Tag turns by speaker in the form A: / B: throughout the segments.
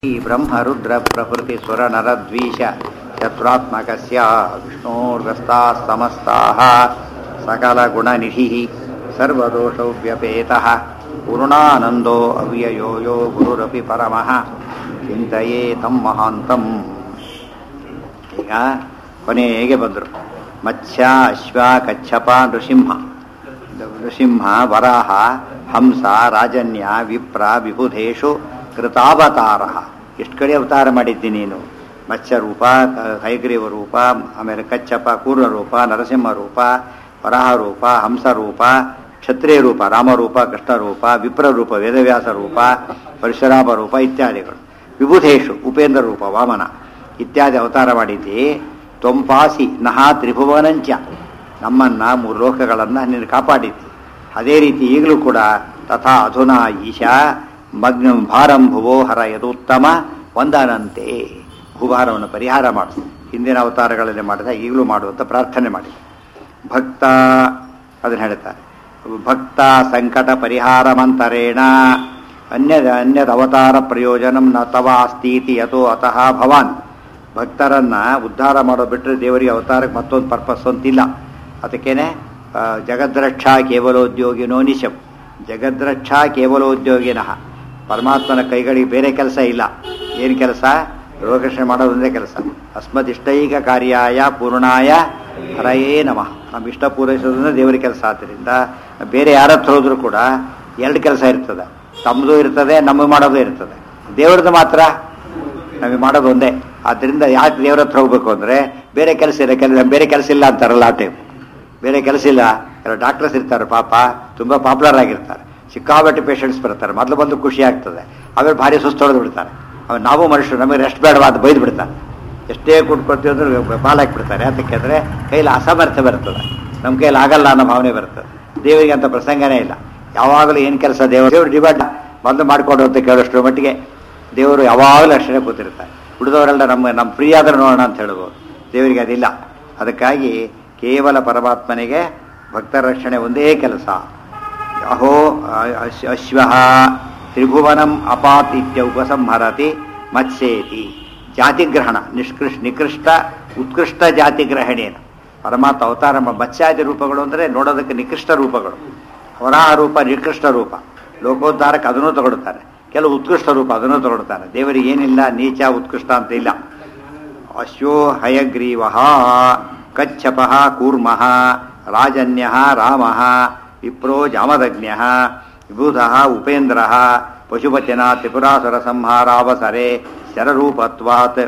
A: ब्रह्मरुद्रप्रभृतिसुरनरद्वीष चतुरात्मकस्य विष्णोर्गस्ताः समस्ताः सकलगुणनिधिः सर्वदोषौ व्यपेतः पूर्णानन्दो अव्ययो यो गुरुरपि परमः ಚಿಂತೆಯೇ ತಮ್ಮ ಮಹಾಂತಂ ಈಗ ಕೊನೆಗೆ ಬಂದರು ಮತ್ಸ್ಯ ಅಶ್ವ ಕಚ್ಚಪ ನೃಸಿಂಹ ನೃಸಿಂಹ ವರಾಹ ಹಂಸ ರಾಜನ್ಯ ವಿಪ್ರ ವಿಬುಧೇಶು ಕೃತಾವತಾರ ಎಷ್ಟು ಕಡೆ ಅವತಾರ ಮಾಡಿದ್ದಿ ನೀನು ಮತ್ಸ್ಯ ರೂಪ ಹೈಗ್ರೀವ ರೂಪ ಆಮೇಲೆ ಕಚ್ಚಪ ಕೂರ್ಣ ರೂಪ ನರಸಿಂಹ ರೂಪ ವರಾಹ ರೂಪ ಹಂಸ ರೂಪ ಕ್ಷತ್ರಿಯ ರೂಪ ರಾಮರೂಪ ಕೃಷ್ಣ ರೂಪ ವಿಪ್ರ ರೂಪ ವೇದವ್ಯಾಸ ರೂಪ ಪರಶುರಾಮ ರೂಪ ಇತ್ಯಾದಿಗಳು ವಿಬುಧೇಶು ಉಪೇಂದ್ರ ರೂಪ ವಾಮನ ಇತ್ಯಾದಿ ಅವತಾರ ಮಾಡಿದ್ದಿ ತ್ವಂಪಾಸಿ ನಹ ತ್ರಿಭುವನಂಚ ನಮ್ಮನ್ನ ಮೂರು ಲೋಕಗಳನ್ನು ನೀನು ಕಾಪಾಡಿದ್ದಿ ಅದೇ ರೀತಿ ಈಗಲೂ ಕೂಡ ತಥಾ ಅಧುನಾ ಈಶಾ ಮಗ್ನ ಭಾರಂ ಭುವೋ ಹರ ಯದುತ್ತಮ ಒಂದನಂತೆ ಭೂಭಾರವನ್ನು ಪರಿಹಾರ ಮಾಡು ಹಿಂದಿನ ಅವತಾರಗಳಲ್ಲಿ ಮಾಡಿದ ಈಗಲೂ ಮಾಡುವಂತ ಪ್ರಾರ್ಥನೆ ಮಾಡಿ ಭಕ್ತ ಅದನ್ನು ಹೇಳ್ತಾರೆ ಭಕ್ತ ಸಂಕಟ ಪರಿಹಾರ ಮಂತರೇಣ ಅನ್ಯದ ಅನ್ಯದ ಅವತಾರ ಪ್ರಯೋಜನಂ ನ ತವ ಅಸ್ತೀತಿ ಯಥೋ ಅತಃ ಭವಾನ್ ಭಕ್ತರನ್ನ ಉದ್ಧಾರ ಮಾಡೋ ಬಿಟ್ಟರೆ ದೇವರಿಗೆ ಅವತಾರಕ್ಕೆ ಮತ್ತೊಂದು ಪರ್ಪಸ್ ಅಂತಿಲ್ಲ ಅದಕ್ಕೇನೆ ಜಗದ್ರಕ್ಷಾ ಕೇವಲೋದ್ಯೋಗಿನೋ ನಿಶಂ ಜಗದ್ರಕ್ಷಾ ಕೇವಲೋದ್ಯೋಗಿನಃ ಪರಮಾತ್ಮನ ಕೈಗಳಿಗೆ ಬೇರೆ ಕೆಲಸ ಇಲ್ಲ ಏನು ಕೆಲಸ ರೋಗರಕ್ಷಣೆ ಮಾಡೋದೊಂದೇ ಕೆಲಸ ಅಸ್ಮದಿಷ್ಟೈಕ ಕಾರ್ಯಾಯ ಪೂರ್ಣಾಯ ಹರಯೇ ನಮಃ ನಮ್ಮ ಇಷ್ಟ ಪೂರೈಸೋದ್ರಿಂದ ದೇವರ ಕೆಲಸ ಆದ್ದರಿಂದ ಬೇರೆ ಯಾರ ಹತ್ರ ಹೋದ್ರೂ ಕೂಡ ಎರಡು ಕೆಲಸ ಇರ್ತದೆ ತಮ್ಮದು ಇರ್ತದೆ ನಮಗೆ ಮಾಡೋದು ಇರ್ತದೆ ದೇವ್ರದ್ದು ಮಾತ್ರ ನಮಗೆ ಮಾಡೋದು ಒಂದೇ ಆದ್ದರಿಂದ ಯಾಕೆ ದೇವ್ರ ಹತ್ರ ಹೋಗ್ಬೇಕು ಅಂದರೆ ಬೇರೆ ಕೆಲಸ ಇಲ್ಲ ಕೆಲ ಬೇರೆ ಕೆಲಸ ಇಲ್ಲ ಅಂತಾರಲ್ಲ ಆ ಟೈಮ್ ಬೇರೆ ಕೆಲಸ ಇಲ್ಲ ಕೆಲವು ಡಾಕ್ಟರ್ಸ್ ಇರ್ತಾರೆ ಪಾಪ ತುಂಬ ಪಾಪ್ಯುಲರ್ ಆಗಿರ್ತಾರೆ ಸಿಕ್ಕಾಬಟ್ಟೆ ಪೇಷಂಟ್ಸ್ ಬರ್ತಾರೆ ಮೊದಲು ಬಂದು ಖುಷಿ ಆಗ್ತದೆ ಆಮೇಲೆ ಭಾರಿ ಸುಸ್ತು ಹೊಡೆದು ಬಿಡ್ತಾರೆ ಆಮೇಲೆ ನಾವು ಮನುಷ್ಯರು ನಮಗೆ ರೆಸ್ಟ್ ಬೇಡವಾ ಅಂತ ಬೈದು ಬಿಡ್ತಾರೆ ಎಷ್ಟೇ ಕೊಟ್ಕೊಡ್ತೀವಿ ಅಂದ್ರೆ ಬಾಲಾಕಿ ಬಿಡ್ತಾರೆ ಯಾತಕ್ಕೆಂದ್ರೆ ಕೈಲಿ ಅಸಾಮರ್ಥ್ಯ ಬರ್ತದೆ ನಮ್ಮ ಕೈಲಿ ಆಗಲ್ಲ ಅನ್ನೋ ಭಾವನೆ ಬರ್ತದೆ ದೇವರಿಗೆ ಅಂತ ಪ್ರಸಂಗನೇ ಇಲ್ಲ ಯಾವಾಗಲೂ ಏನು ಕೆಲಸ ದೇವರು ದೇವರು ಡಿವೈಡ್ ಮೊದಲು ಮಾಡಿಕೊಡು ಅಂತ ಕೇಳೋಷ್ಟ್ರ ಮಟ್ಟಿಗೆ ದೇವರು ಯಾವಾಗಲೂ ಅಷ್ಟೇ ಕೂತಿರ್ತಾರೆ ಉಳಿದವರೆಲ್ಲ ನಮ್ಮ ನಮ್ಮ ಫ್ರೀ ಆದ್ರೆ ನೋಡೋಣ ಅಂತ ಹೇಳ್ಬೋದು ದೇವರಿಗೆ ಅದಿಲ್ಲ ಅದಕ್ಕಾಗಿ ಕೇವಲ ಪರಮಾತ್ಮನಿಗೆ ಭಕ್ತರ ರಕ್ಷಣೆ ಒಂದೇ ಕೆಲಸ ಅಹೋ ಅಶ್ವ ತ್ರಿಭುವನಂ ಅಪಾತ್ ಇತ್ಯ ಉಪಸಂಹರತಿ ಮತ್ಸ್ಯೇತಿ ಜಾತಿಗ್ರಹಣ ನಿಷ್ಕೃಷ್ ನಿಕೃಷ್ಟ ಉತ್ಕೃಷ್ಟ ಜಾತಿಗ್ರಹಣೇನ ಪರಮಾತ್ಮ ಅವತಾರ ಮತ್ಸ್ಯಾದಿ ರೂಪಗಳು ಅಂದರೆ ನೋಡೋದಕ್ಕೆ ನಿಕೃಷ್ಟ ರೂಪಗಳು ವರಾಹ ರೂಪ ನಿಕೃಷ್ಟ ರೂಪ ಲೋಕೋದ್ಧಾರಕ್ಕೆ ಅದನ್ನು ತಗೊಳ್ತಾರೆ ಕೆಲವು ಉತ್ಕೃಷ್ಟ ರೂಪ ಅದನ್ನು ತಗೊಳ್ತಾರೆ ದೇವರಿಗೆ ಏನಿಲ್ಲ ನೀಚ ಉತ್ಕೃಷ್ಟ ಅಂತ ಇಲ್ಲ ಅಶ್ವೋ ಹಯಗ್ರೀವ ಕಚ್ಚಪ ಕೂರ್ಮ ರಾಜನ್ಯ ರಾಮ ವಿಪ್ರೋ ಜಾಮದಗ್ನ್ಯ ವಿಬುಧ ಉಪೇಂದ್ರ ಪಶುಪತಿನ ತ್ರಿಪುರಾಸುರ ಸಂಹಾರಾವಸರೆ ಶರರೂಪತ್ವಾತ್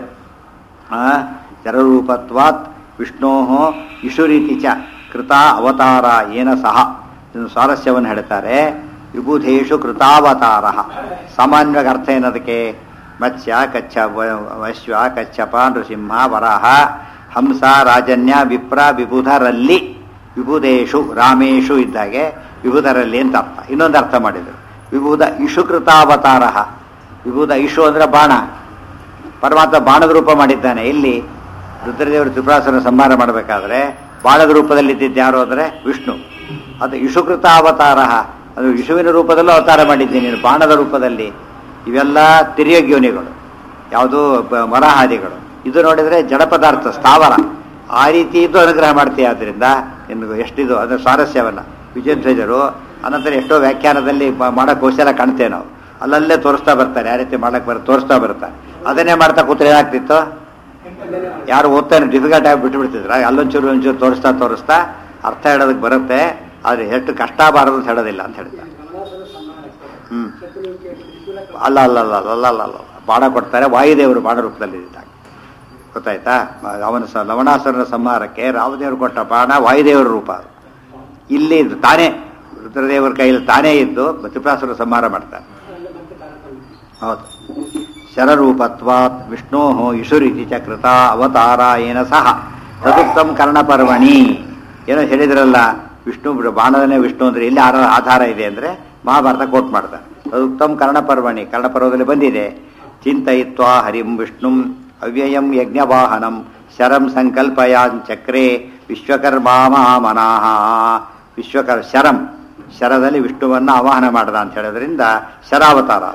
A: ಶರರೂಪತ್ವಾತ್ ವಿಷ್ಣೋ ಇಶುರೀತಿ ಚ ಕೃತ ಅವತಾರ ಏನ ಸಹ ಸ್ವಾರಸ್ಯವನ್ನು ಹೇಳ್ತಾರೆ ವಿಬುಧೇಶು ಕೃತಾವತಾರ ಸಾಮಾನ್ಯವಾಗಿ ಅರ್ಥ ಏನದಕ್ಕೆ ಮತ್ಸ್ಯ ಕಚ್ಚ ಅಶ್ವ ಕಚ್ಚಪ ನೃಸಿಂಹ ವರಾಹ ಹಂಸ ರಾಜನ್ಯ ವಿಪ್ರ ವಿಬುಧರಲ್ಲಿ ವಿಬುಧೇಶು ರಾಮೇಶು ಇದ್ದಾಗೆ ವಿಬುಧರಲ್ಲಿ ಅಂತ ಅರ್ಥ ಇನ್ನೊಂದು ಅರ್ಥ ಮಾಡಿದರು ವಿಬುಧ ಇಶು ಕೃತಾವತಾರ ವಿಬುಧ ಇಶು ಅಂದ್ರೆ ಬಾಣ ಪರಮಾತ್ಮ ಬಾಣದ ರೂಪ ಮಾಡಿದ್ದಾನೆ ಇಲ್ಲಿ ರುದ್ರದೇವರು ತ್ರಿಪುರಾಸುರ ಸಂಹಾರ ಮಾಡಬೇಕಾದ್ರೆ ಬಾಣದ ರೂಪದಲ್ಲಿ ಇದ್ದಿದ್ದು ಯಾರು ಅಂದರೆ ವಿಷ್ಣು ಅದು ಇಶುಕೃತ ಅವತಾರ ಅದು ವಿಷುವಿನ ರೂಪದಲ್ಲೂ ಅವತಾರ ಮಾಡಿದ್ದೀನಿ ನೀನು ಬಾಣದ ರೂಪದಲ್ಲಿ ಇವೆಲ್ಲ ತಿರ್ಯಗ್ಯೋನಿಗಳು ಯಾವುದು ಮರಹಾದಿಗಳು ಇದು ನೋಡಿದರೆ ಜಡ ಪದಾರ್ಥ ಸ್ಥಾವರ ಆ ರೀತಿ ಇದು ಅನುಗ್ರಹ ಮಾಡ್ತೀಯ ಆದ್ದರಿಂದ ನಿನಗೆ ಎಷ್ಟಿದು ಅದರ ಸ್ವಾರಸ್ಯವನ್ನ ವಿಜಯಧ್ವಜರು ಅನಂತರ ಎಷ್ಟೋ ವ್ಯಾಖ್ಯಾನದಲ್ಲಿ ಮಾಡೋ ಕೌಶಲ ಕಾಣ್ತೇವೆ ನಾವು ಅಲ್ಲಲ್ಲೇ ತೋರಿಸ್ತಾ ಬರ್ತಾರೆ ಯಾವ ರೀತಿ ಮಾಡಕ್ಕೆ ಬರ ತೋರಿಸ್ತಾ ಬರ್ತಾರೆ ಅದನ್ನೇ ಮಾಡ್ತಾ ಕೂತ್ರೆ ಏನಾಗ್ತಿತ್ತು ಯಾರು ಓದ್ತಾನೆ ಡಿಫಿಕಲ್ಟ್ ಆಗಿ ಬಿಟ್ಟು ಬಿಡ್ತಿದ್ರ ಅಲ್ಲೊಂಚೂರು ಒಂಚೂರು ತೋರಿಸ್ತಾ ತೋರಿಸ್ತಾ ಅರ್ಥ ಹೇಳೋದಕ್ಕೆ ಬರುತ್ತೆ ಆದರೆ ಎಷ್ಟು ಕಷ್ಟ ಬಾರದು ಅಂತ ಹೇಳೋದಿಲ್ಲ ಅಂತ ಹೇಳ್ತಾರೆ ಹ್ಮ್ ಅಲ್ಲ ಅಲ್ಲ ಅಲ್ಲ ಅಲ್ಲ ಅಲ್ಲ ಅಲ್ಲ ಬಾಣ ಕೊಡ್ತಾರೆ ವಾಯುದೇವರು ಬಾಣ ರೂಪದಲ್ಲಿ ಇದ್ದಾಗ ಗೊತ್ತಾಯ್ತಾ ಅವನ ಸ ಲವಣಾಸುರನ ಸಂಹಾರಕ್ಕೆ ರಾಮದೇವರು ಕೊಟ್ಟ ಬಾಣ ವಾಯುದೇವರ ರೂಪ ಅದು ಇಲ್ಲಿ ತಾನೇ ರುದ್ರದೇವರ ಕೈಯಲ್ಲಿ ತಾನೇ ಇದ್ದು ತ್ರಿಪುರಾಸುರ ಸಂಹಾರ ಮಾಡ್ತಾರೆ ಹೌದು ಶರರೂಪತ್ವಾತ್ ವಿಷ್ಣೋ ಇಶುರಿತಿ ಚ ಕೃತ ಅವತಾರ ಏನ ಸಹ ತದುಕ್ತಂ ಕರ್ಣಪರ್ವಣಿ ಏನೋ ಹೇಳಿದ್ರಲ್ಲ ವಿಷ್ಣು ಬಾಣದನೇ ವಿಷ್ಣು ಅಂದ್ರೆ ಇಲ್ಲಿ ಆಧಾರ ಇದೆ ಅಂದ್ರೆ ಮಹಾಭಾರತ ಕೋಟ್ ಮಾಡ್ತಾರೆ ತದುಕ್ತಂ ಕರ್ಣಪರ್ವಣಿ ಕರ್ಣಪರ್ವದಲ್ಲಿ ಬಂದಿದೆ ಚಿಂತಯಿತ್ವ ಹರಿಂ ವಿಷ್ಣುಂ ಅವ್ಯಯಂ ಯಜ್ಞವಾಹನಂ ಶರಂ ಸಂಕಲ್ಪಯಾನ್ ಚಕ್ರೆ ವಿಶ್ವಕರ್ಮಾ ಮನಾಹ ವಿಶ್ವಕರ್ ಶರಂ ಶರದಲ್ಲಿ ವಿಷ್ಣುವನ್ನ ಆವಾಹನ ಮಾಡದ ಅಂತ ಹೇಳೋದ್ರಿಂದ ಶರಾವತಾರ ಅದು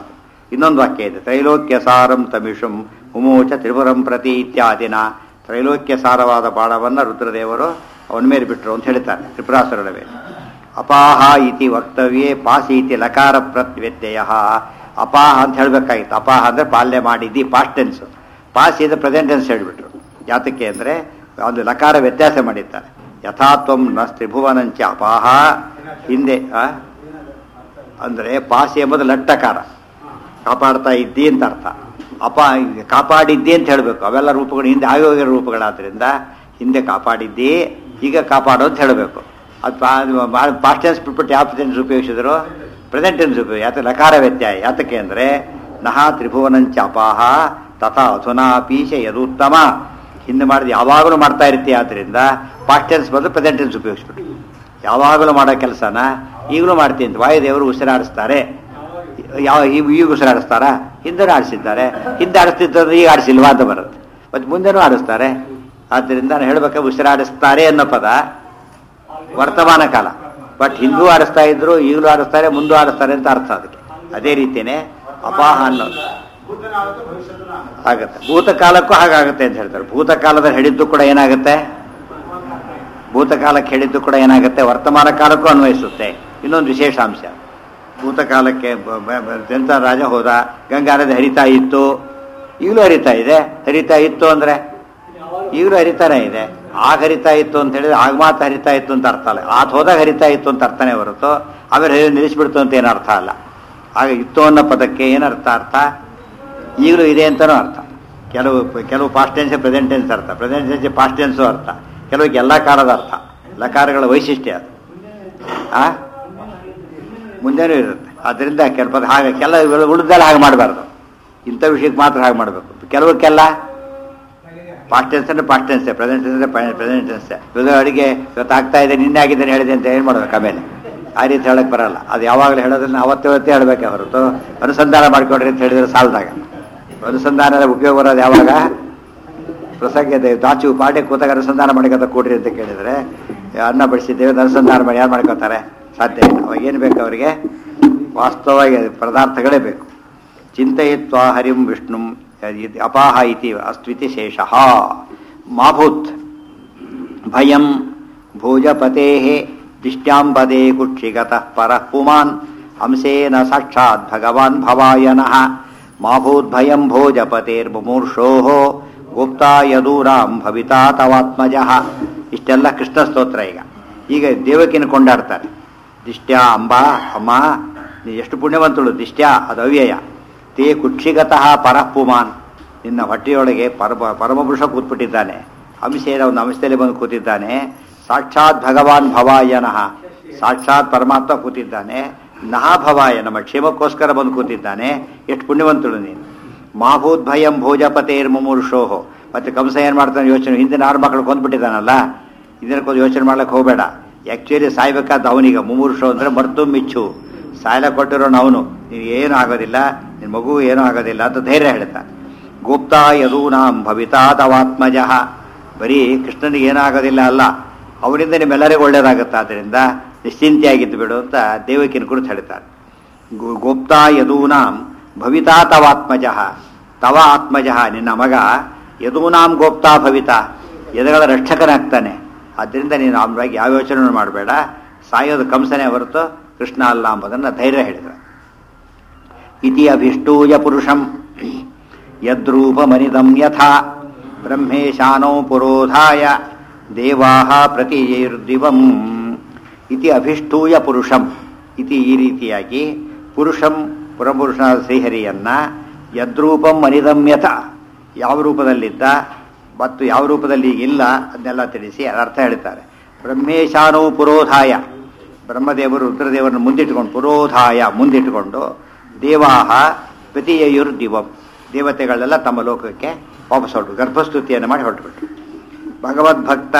A: ಇನ್ನೊಂದು ವಾಕ್ಯ ಇದೆ ತ್ರೈಲೋಕ್ಯ ಸಾರಂ ತಮಿಷುಂ ಮುಮೋಚ ತ್ರಿಪುರಂ ಪ್ರತಿ ಇತ್ಯಾದಿನ ತ್ರೈಲೋಕ್ಯ ಸಾರವಾದ ಬಾಣವನ್ನು ರುದ್ರದೇವರು ಅವನ ಮೇಲೆ ಬಿಟ್ಟರು ಅಂತ ಹೇಳ್ತಾರೆ ತ್ರಿಪುರಾಸುರನ ಮೇಲೆ ಅಪಾಹ ಇತಿ ವಕ್ತವ್ಯೇ ಪಾಸಿ ಇತಿ ಲಕಾರ ಪ್ರತ್ಯತ್ಯಯ ಅಪಾಹ ಅಂತ ಹೇಳಬೇಕಾಗಿತ್ತು ಅಪಾಹ ಅಂದರೆ ಪಾಲ್ಯ ಮಾಡಿದ್ದಿ ಪಾಸ್ಟ್ ಟೆನ್ಸ್ ಪಾಸಿ ಇದು ಪ್ರೆಸೆಂಟ್ ಟೆನ್ಸ್ ಹೇಳಿಬಿಟ್ರು ಯಾತಕ್ಕೆ ಅಂದರೆ ಒಂದು ಲಕಾರ ವ್ಯತ್ಯಾಸ ಮಾಡಿದ್ದಾರೆ ಯಥಾತ್ವಂ ನ ತ್ರಿಭುವನಂಚ ಅಪಾಹ ಹಿಂದೆ ಆ? ಅಂದರೆ ಪಾಸಿ ಎಂಬುದು ಲಟ್ಟಕಾರ ಕಾಪಾಡ್ತಾ ಇದ್ದಿ ಅಂತ ಅರ್ಥ ಅಪ ಕಾಪಾಡಿದ್ದಿ ಅಂತ ಹೇಳಬೇಕು ಅವೆಲ್ಲ ರೂಪಗಳು ಹಿಂದೆ ಆಗೋಗಿರೋ ರೂಪಗಳಾದ್ರಿಂದ ಹಿಂದೆ ಕಾಪಾಡಿದ್ದಿ ಈಗ ಕಾಪಾಡು ಅಂತ ಹೇಳಬೇಕು ಅದು ಪಾಸ್ಟ್ ಟೆನ್ಸ್ ಬಿಟ್ಬಿಟ್ಟು ಯಾವ ಟೆನ್ಸ್ ಉಪಯೋಗಿಸಿದ್ರು ಪ್ರೆಸೆಂಟ್ ಟೆನ್ಸ್ ಉಪಯೋಗ ಯಾತ ಲಕಾರ ವ್ಯತ್ಯಯ ಯಾತಕ್ಕೆ ಅಂದರೆ ನಹ ತ್ರಿಭುವನಂಚ ಅಪಾಹ ತಥಾ ಅಧುನಾಪೀಶ ಯದುತ್ತಮ ಹಿಂದೆ ಮಾಡಿದ ಯಾವಾಗಲೂ ಮಾಡ್ತಾ ಇರ್ತೀಯ ಆದ್ದರಿಂದ ಪಾಸ್ಟ್ ಟೆನ್ಸ್ ಬದಲು ಪ್ರೆಸೆಂಟ್ ಟೆನ್ಸ್ ಉಪಯೋಗಿಸ್ಬಿಟ್ಟು ಯಾವಾಗಲೂ ಮಾಡೋ ಕೆಲಸನ ಈಗಲೂ ಮಾಡ್ತೀನಿ ಅಂತ ವಾಯುದೇವರು ಉಸಿರಾಡಿಸ್ತಾರೆ ಯಾವ ಈಗ ಈಗ ಉಸಿರಾಡಿಸ್ತಾರ ಹಿಂದೆ ಆಡಿಸಿದ್ದಾರೆ ಹಿಂದೆ ಆಡಿಸ್ತಿದ್ದಂದ್ರೆ ಈಗ ಆಡಿಸಿಲ್ವಾ ಅಂತ ಬರುತ್ತೆ ಮತ್ತು ಮುಂದೆನೂ ಆಡಿಸ್ತಾರೆ ಆದ್ದರಿಂದ ನಾನು ಹೇಳ್ಬೇಕಾದ್ರೆ ಉಸಿರಾಡಿಸ್ತಾರೆ ಅನ್ನೋ ಪದ ವರ್ತಮಾನ ಕಾಲ ಬಟ್ ಹಿಂದೂ ಆಡಿಸ್ತಾ ಇದ್ರು ಈಗಲೂ ಆಡಿಸ್ತಾರೆ ಮುಂದೂ ಆಡಿಸ್ತಾರೆ ಅಂತ ಅರ್ಥ ಅದಕ್ಕೆ ಅದೇ ರೀತಿಯೇ ಅಪಾಹ ಅನ್ನೋದು ಆಗುತ್ತೆ ಭೂತಕಾಲಕ್ಕೂ ಹಾಗಾಗುತ್ತೆ ಅಂತ ಹೇಳ್ತಾರೆ ಭೂತಕಾಲದಲ್ಲಿ ಹೇಳಿದ್ದು ಕೂಡ ಏನಾಗುತ್ತೆ ಭೂತಕಾಲಕ್ಕೆ ಹೇಳಿದ್ದು ಕೂಡ ಏನಾಗುತ್ತೆ ವರ್ತಮಾನ ಕಾಲಕ್ಕೂ ಅನ್ವಯಿಸುತ್ತೆ ಇನ್ನೊಂದು ವಿಶೇಷ ಅಂಶ ಭೂತಕಾಲಕ್ಕೆ ಬ- ಬ- ಬ- ಎಂತ ರಾಜ ಹೋದ ಗಂಗಾ ನದಿ ಹರಿತಾ ಇತ್ತು ಈಗಲೂ ಹರಿತಾ ಇದೆ ಹರಿತಾ ಇತ್ತು ಅಂದ್ರೆ ಈಗಲೂ ಹರಿತಾನೆ ಇದೆ ಆಗ ಹರಿತಾ ಇತ್ತು ಅಂತ ಹೇಳಿದ್ರೆ ಆಗ ಮಾತ್ರ ಹರಿತಾ ಇತ್ತು ಅಂತ ಅರ್ಥ ಅಲ್ಲ ಆತ ಹೋದಾಗ ಹರಿತಾ ಇತ್ತು ಅಂತ ಅರ್ಥನೇ ಹೊರತು ಆಮೇಲೆ ಹರಿ- ನಿಲ್ಲಿಸ್ಬಿಡ್ತು ಅಂತ ಏನು ಅರ್ಥ ಅಲ್ಲ ಆಗ ಇತ್ತು ಅನ್ನೋ ಪದಕ್ಕೆ ಏನರ್ಥ ಅರ್ಥ ಈಗಲೂ ಇದೆ ಅಂತನೂ ಅರ್ಥ ಕೆಲವು ಕೆಲವು ಪಾಸ್ಟ್ ಟೆನ್ಸ್ ಪ್ರೆಸೆಂಟ್ ಟೆನ್ಸ್ ಅರ್ಥ ಪ್ರೆಸೆಂಟ್ ಟೆನ್ಸ್ ಪಾಸ್ಟ್ ಟೆನ್ಸು ಅರ್ಥ ಕೆಲವಕ್ಕೆ ಎಲ್ಲ ಕಾಲದ ಅರ್ಥ ಲಕಾರಗಳ ವೈಶಿಷ್ಟ್ಯ ಅದು ಆ ಮುಂದೆನೂ ಇರುತ್ತೆ ಅದರಿಂದ ಕೆಲ ಪದ ಹಾಗೆ ಕೆಲ ಉಳಿದೆಲ್ಲ ಹಾಗೆ ಮಾಡಬಾರ್ದು ಇಂಥ ವಿಷಯಕ್ಕೆ ಮಾತ್ರ ಹಾಗೆ ಮಾಡಬೇಕು ಕೆಲವಕ್ಕೆಲ್ಲ ಪಾಸ್ಟ್ ಟೆನ್ಸ್ ಅಂದ್ರೆ ಪಾಸ್ಟ್ ಟೆನ್ಸ್ ಪ್ರೆಸೆಂಟ್ ಟೆನ್ಸ್ ಅಂದ್ರೆ ಪ್ರೆಸೆಂಟ್ ಟೆನ್ಸ್ ಇದು ಅಡಿಗೆ ಇವತ್ತು ಆಗ್ತಾ ಇದೆ ನಿನ್ನೆ ಆಗಿದ್ದೇನೆ ಹೇಳಿದೆ ಅಂತ ಏನು ಮಾಡ್ಬೇಕು ಆಮೇಲೆ ಆ ರೀತಿ ಹೇಳಕ್ ಬರಲ್ಲ ಅದು ಯಾವಾಗಲೂ ಹೇಳೋದನ್ನ ಅವತ್ತೇ ಹೇಳಬೇಕೆ ಹೊರತು ಅನುಸಂಧಾನ ಮಾಡ್ಕೊಡ್ರಿ ಅಂತ ಹೇಳಿದ್ರೆ ಸಾಲದಾಗ ಅನುಸಂಧಾನದ ಉಪಯೋಗ ಬರೋದು ಯಾವಾಗ ಪ್ರಸಂಗ ಇದೆ ದಾಚು ಪಾಠ್ಯ ಕೂತಾಗ ಅನುಸಂಧಾನ ಮಾಡಿಕೊತ ಕೊಡ್ರಿ ಅಂತ ಕೇಳಿದ್ರೆ ಅನ್ನ ಬಡಿಸಿದ್ದೇವೆ ಅಂತ ಅನುಸಂಧಾನ ಮಾಡಿ ಯಾರು ಮಾಡ್ಕೋತಾರೆ ಸಾಧ್ಯ ಇಲ್ಲ ಅವಾಗ ಏನು ಬೇಕು ಅವರಿಗೆ ವಾಸ್ತವವಾಗಿ ಪದಾರ್ಥಗಳೇ ಬೇಕು ಚಿಂತಯಿತ್ವ ಹರಿಂ ವಿಷ್ಣುಂ ಇದ್- ಅಪಾಹ ಇತಿ ಅಸ್ತ್ವಿತಿ ಶೇಷಃ ಮಾಭೂತ್ ಭಯಂ ಭೋಜಪತೆ ದಿಷ್ಟ್ಯಾಂಬದೆ ಕುಕ್ಷಿಗತಃ ಪರಃ ಪುಮಾನ್ ಅಂಶೇನ ಸಾಕ್ಷಾತ್ ಭಗವಾನ್ ಭವಾಯನಃ ಮಾಭೂದ್ಭಯಂ ಭೋಜಪತೇರ್ಮುಮೂರ್ಷೋ ಗುಪ್ತಾ ಯದೂರಾಂ ಭವಿತಾ ತವಾತ್ಮಜಃ ಇಷ್ಟೆಲ್ಲ ಕೃಷ್ಣ ಸ್ತೋತ್ರ ಈಗ ಈಗ ದೇವಕಿನ ಕೊಂಡಾಡ್ತಾರೆ ದಿಷ್ಟ್ಯಾ ಅಂಬ ಅಮ್ಮ ನೀ ಎಷ್ಟು ಪುಣ್ಯವಂತಳು ದಿಷ್ಟ್ಯಾ ಅದು ಅವ್ಯಯ ತೇ ಕುಕ್ಷಿಗತಃ ಪರಃ ಪುಮಾನ್ ನಿನ್ನ ಹೊಟ್ಟೆಯೊಳಗೆ ಪರಮ ಪರಮಪುರುಷ ಕೂತ್ಬಿಟ್ಟಿದ್ದಾನೆ ಅಂಶೇನ ಒಂದು ಅಂಶದಲ್ಲಿ ಬಂದು ಕೂತಿದ್ದಾನೆ ಸಾಕ್ಷಾತ್ ಭಗವಾನ್ ಭವಾಯನಃ ಸಾಕ್ಷಾತ್ ಪರಮಾತ್ಮ ಕೂತಿದ್ದಾನೆ ನಹ ಭವಾಯ ನಮ್ಮ ಕ್ಷೇಮಕ್ಕೋಸ್ಕರ ಬಂದು ಕೂತಿದ್ದಾನೆ ಎಷ್ಟು ಪುಣ್ಯವಂತಳು ನೀನು ಮಾಭೂತ್ ಭಯಂ ಭೋಜಪತೇರ್ ಮುಮೂರ್ಷೋಹೋ ಮತ್ತೆ ಕಂಸ ಏನ್ ಮಾಡ್ತಾನೆ ಯೋಚನೆ ಹಿಂದಿನ ಆರು ಮಕ್ಕಳು ಕೊಂದ್ಬಿಟ್ಟಿದ್ದಾನಲ್ಲ ಇದಕ್ಕೊಂದು ಯೋಚನೆ ಮಾಡ್ಲಿಕ್ಕೆ ಹೋಗಬೇಡ ಆಕ್ಚುಲಿ ಸಾಯ್ಬೇಕಾದ ಅವನಿಗ ಮುಮೂರ್ಷೋ ಅಂದ್ರೆ ಮರ್ತು ಮಿಚ್ಚು ಸಾಯಲ ಕೊಟ್ಟಿರೋನು ಅವನು ನೀನು ಏನು ಆಗೋದಿಲ್ಲ ನಿನ್ನ ಮಗು ಏನೂ ಆಗೋದಿಲ್ಲ ಅಂತ ಧೈರ್ಯ ಹೇಳ್ತಾನೆ ಗುಪ್ತಾ ಯದೂನಾಂ ಭವಿತಾ ತವಾತ್ಮಜಃ ಬರೀ ಕೃಷ್ಣನಿಗೆ ಏನಾಗೋದಿಲ್ಲ ಅಲ್ಲ ಅವರಿಂದ ನಿಮ್ಮೆಲ್ಲರಿಗೂ ಒಳ್ಳೇದಾಗುತ್ತೆ ಆದ್ದರಿಂದ ನಿಶ್ಚಿಂತೆಯಾಗಿದ್ದು ಬಿಡು ಅಂತ ದೇವಕಿನ ಕುರಿತು ಹೇಳ್ತಾರೆ ಗು- ಗುಪ್ತಾ ಯದೂನಾಂ ಭವಿತಾ ತವಾತ್ಮಜಃ ತವ ಆತ್ಮಜಃ ನಿನ್ನ ಮಗ ಯದೂನಾಂ ಗೋಪ್ತಾ ಭವಿತಾ ಎದಗಳ ರಕ್ಷಕನಾಗ್ತಾನೆ ಆದ್ದರಿಂದ ನೀನು ಅವನ ಯಾವ ಯೋಚನೆ ಮಾಡಬೇಡ ಸಾಯೋದು ಕಂಸನೇ ಹೊರತು ಕೃಷ್ಣ ಅಲ್ಲ ಎಂಬುದನ್ನು ಧೈರ್ಯ ಹೇಳಿದ ಇತಿ ಅಭಿಷ್ಟೂಯ ಪುರುಷಂ ಯದ್ರೂಪಮನಿದಂ ಯಥಾ ಬ್ರಹ್ಮೇಶಾನೋ ಪುರೋಧಾಯ ದೇವಾಹ ಪ್ರತಿಯೈರ್ದಿವಂ ಇತಿ ಅಭಿಷ್ಟೂಯ ಪುರುಷಂ ಇತಿ ಈ ರೀತಿಯಾಗಿ ಪುರುಷಂ ಪುರಪುರುಷನಾದ ಶ್ರೀಹರಿಯನ್ನ ಯದ್ರೂಪಂ ಅನಿದಂ ಯಥ ಯಾವ ರೂಪದಲ್ಲಿದ್ದ ಮತ್ತು ಯಾವ ರೂಪದಲ್ಲಿ ಈಗ ಇಲ್ಲ ಅದನ್ನೆಲ್ಲ ತಿಳಿಸಿ ಅದರ ಅರ್ಥ ಹೇಳ್ತಾರೆ ಬ್ರಹ್ಮೇಶಾನೋ ಪುರೋಧಾಯ ಬ್ರಹ್ಮದೇವರು ರುದ್ರದೇವರನ್ನು ಮುಂದಿಟ್ಟುಕೊಂಡು ಪುರೋಧಾಯ ಮುಂದಿಟ್ಟುಕೊಂಡು ದೇವಾಹ ಪ್ರತಿಯಯುರ್ ದಿವಂ ದೇವತೆಗಳೆಲ್ಲ ತಮ್ಮ ಲೋಕಕ್ಕೆ ವಾಪಸ್ ಹೊರಟು ಗರ್ಭಸ್ತುತಿಯನ್ನು ಮಾಡಿ ಹೊರಟುಬಿಟ್ರು ಭಗವದ್ಭಕ್ತ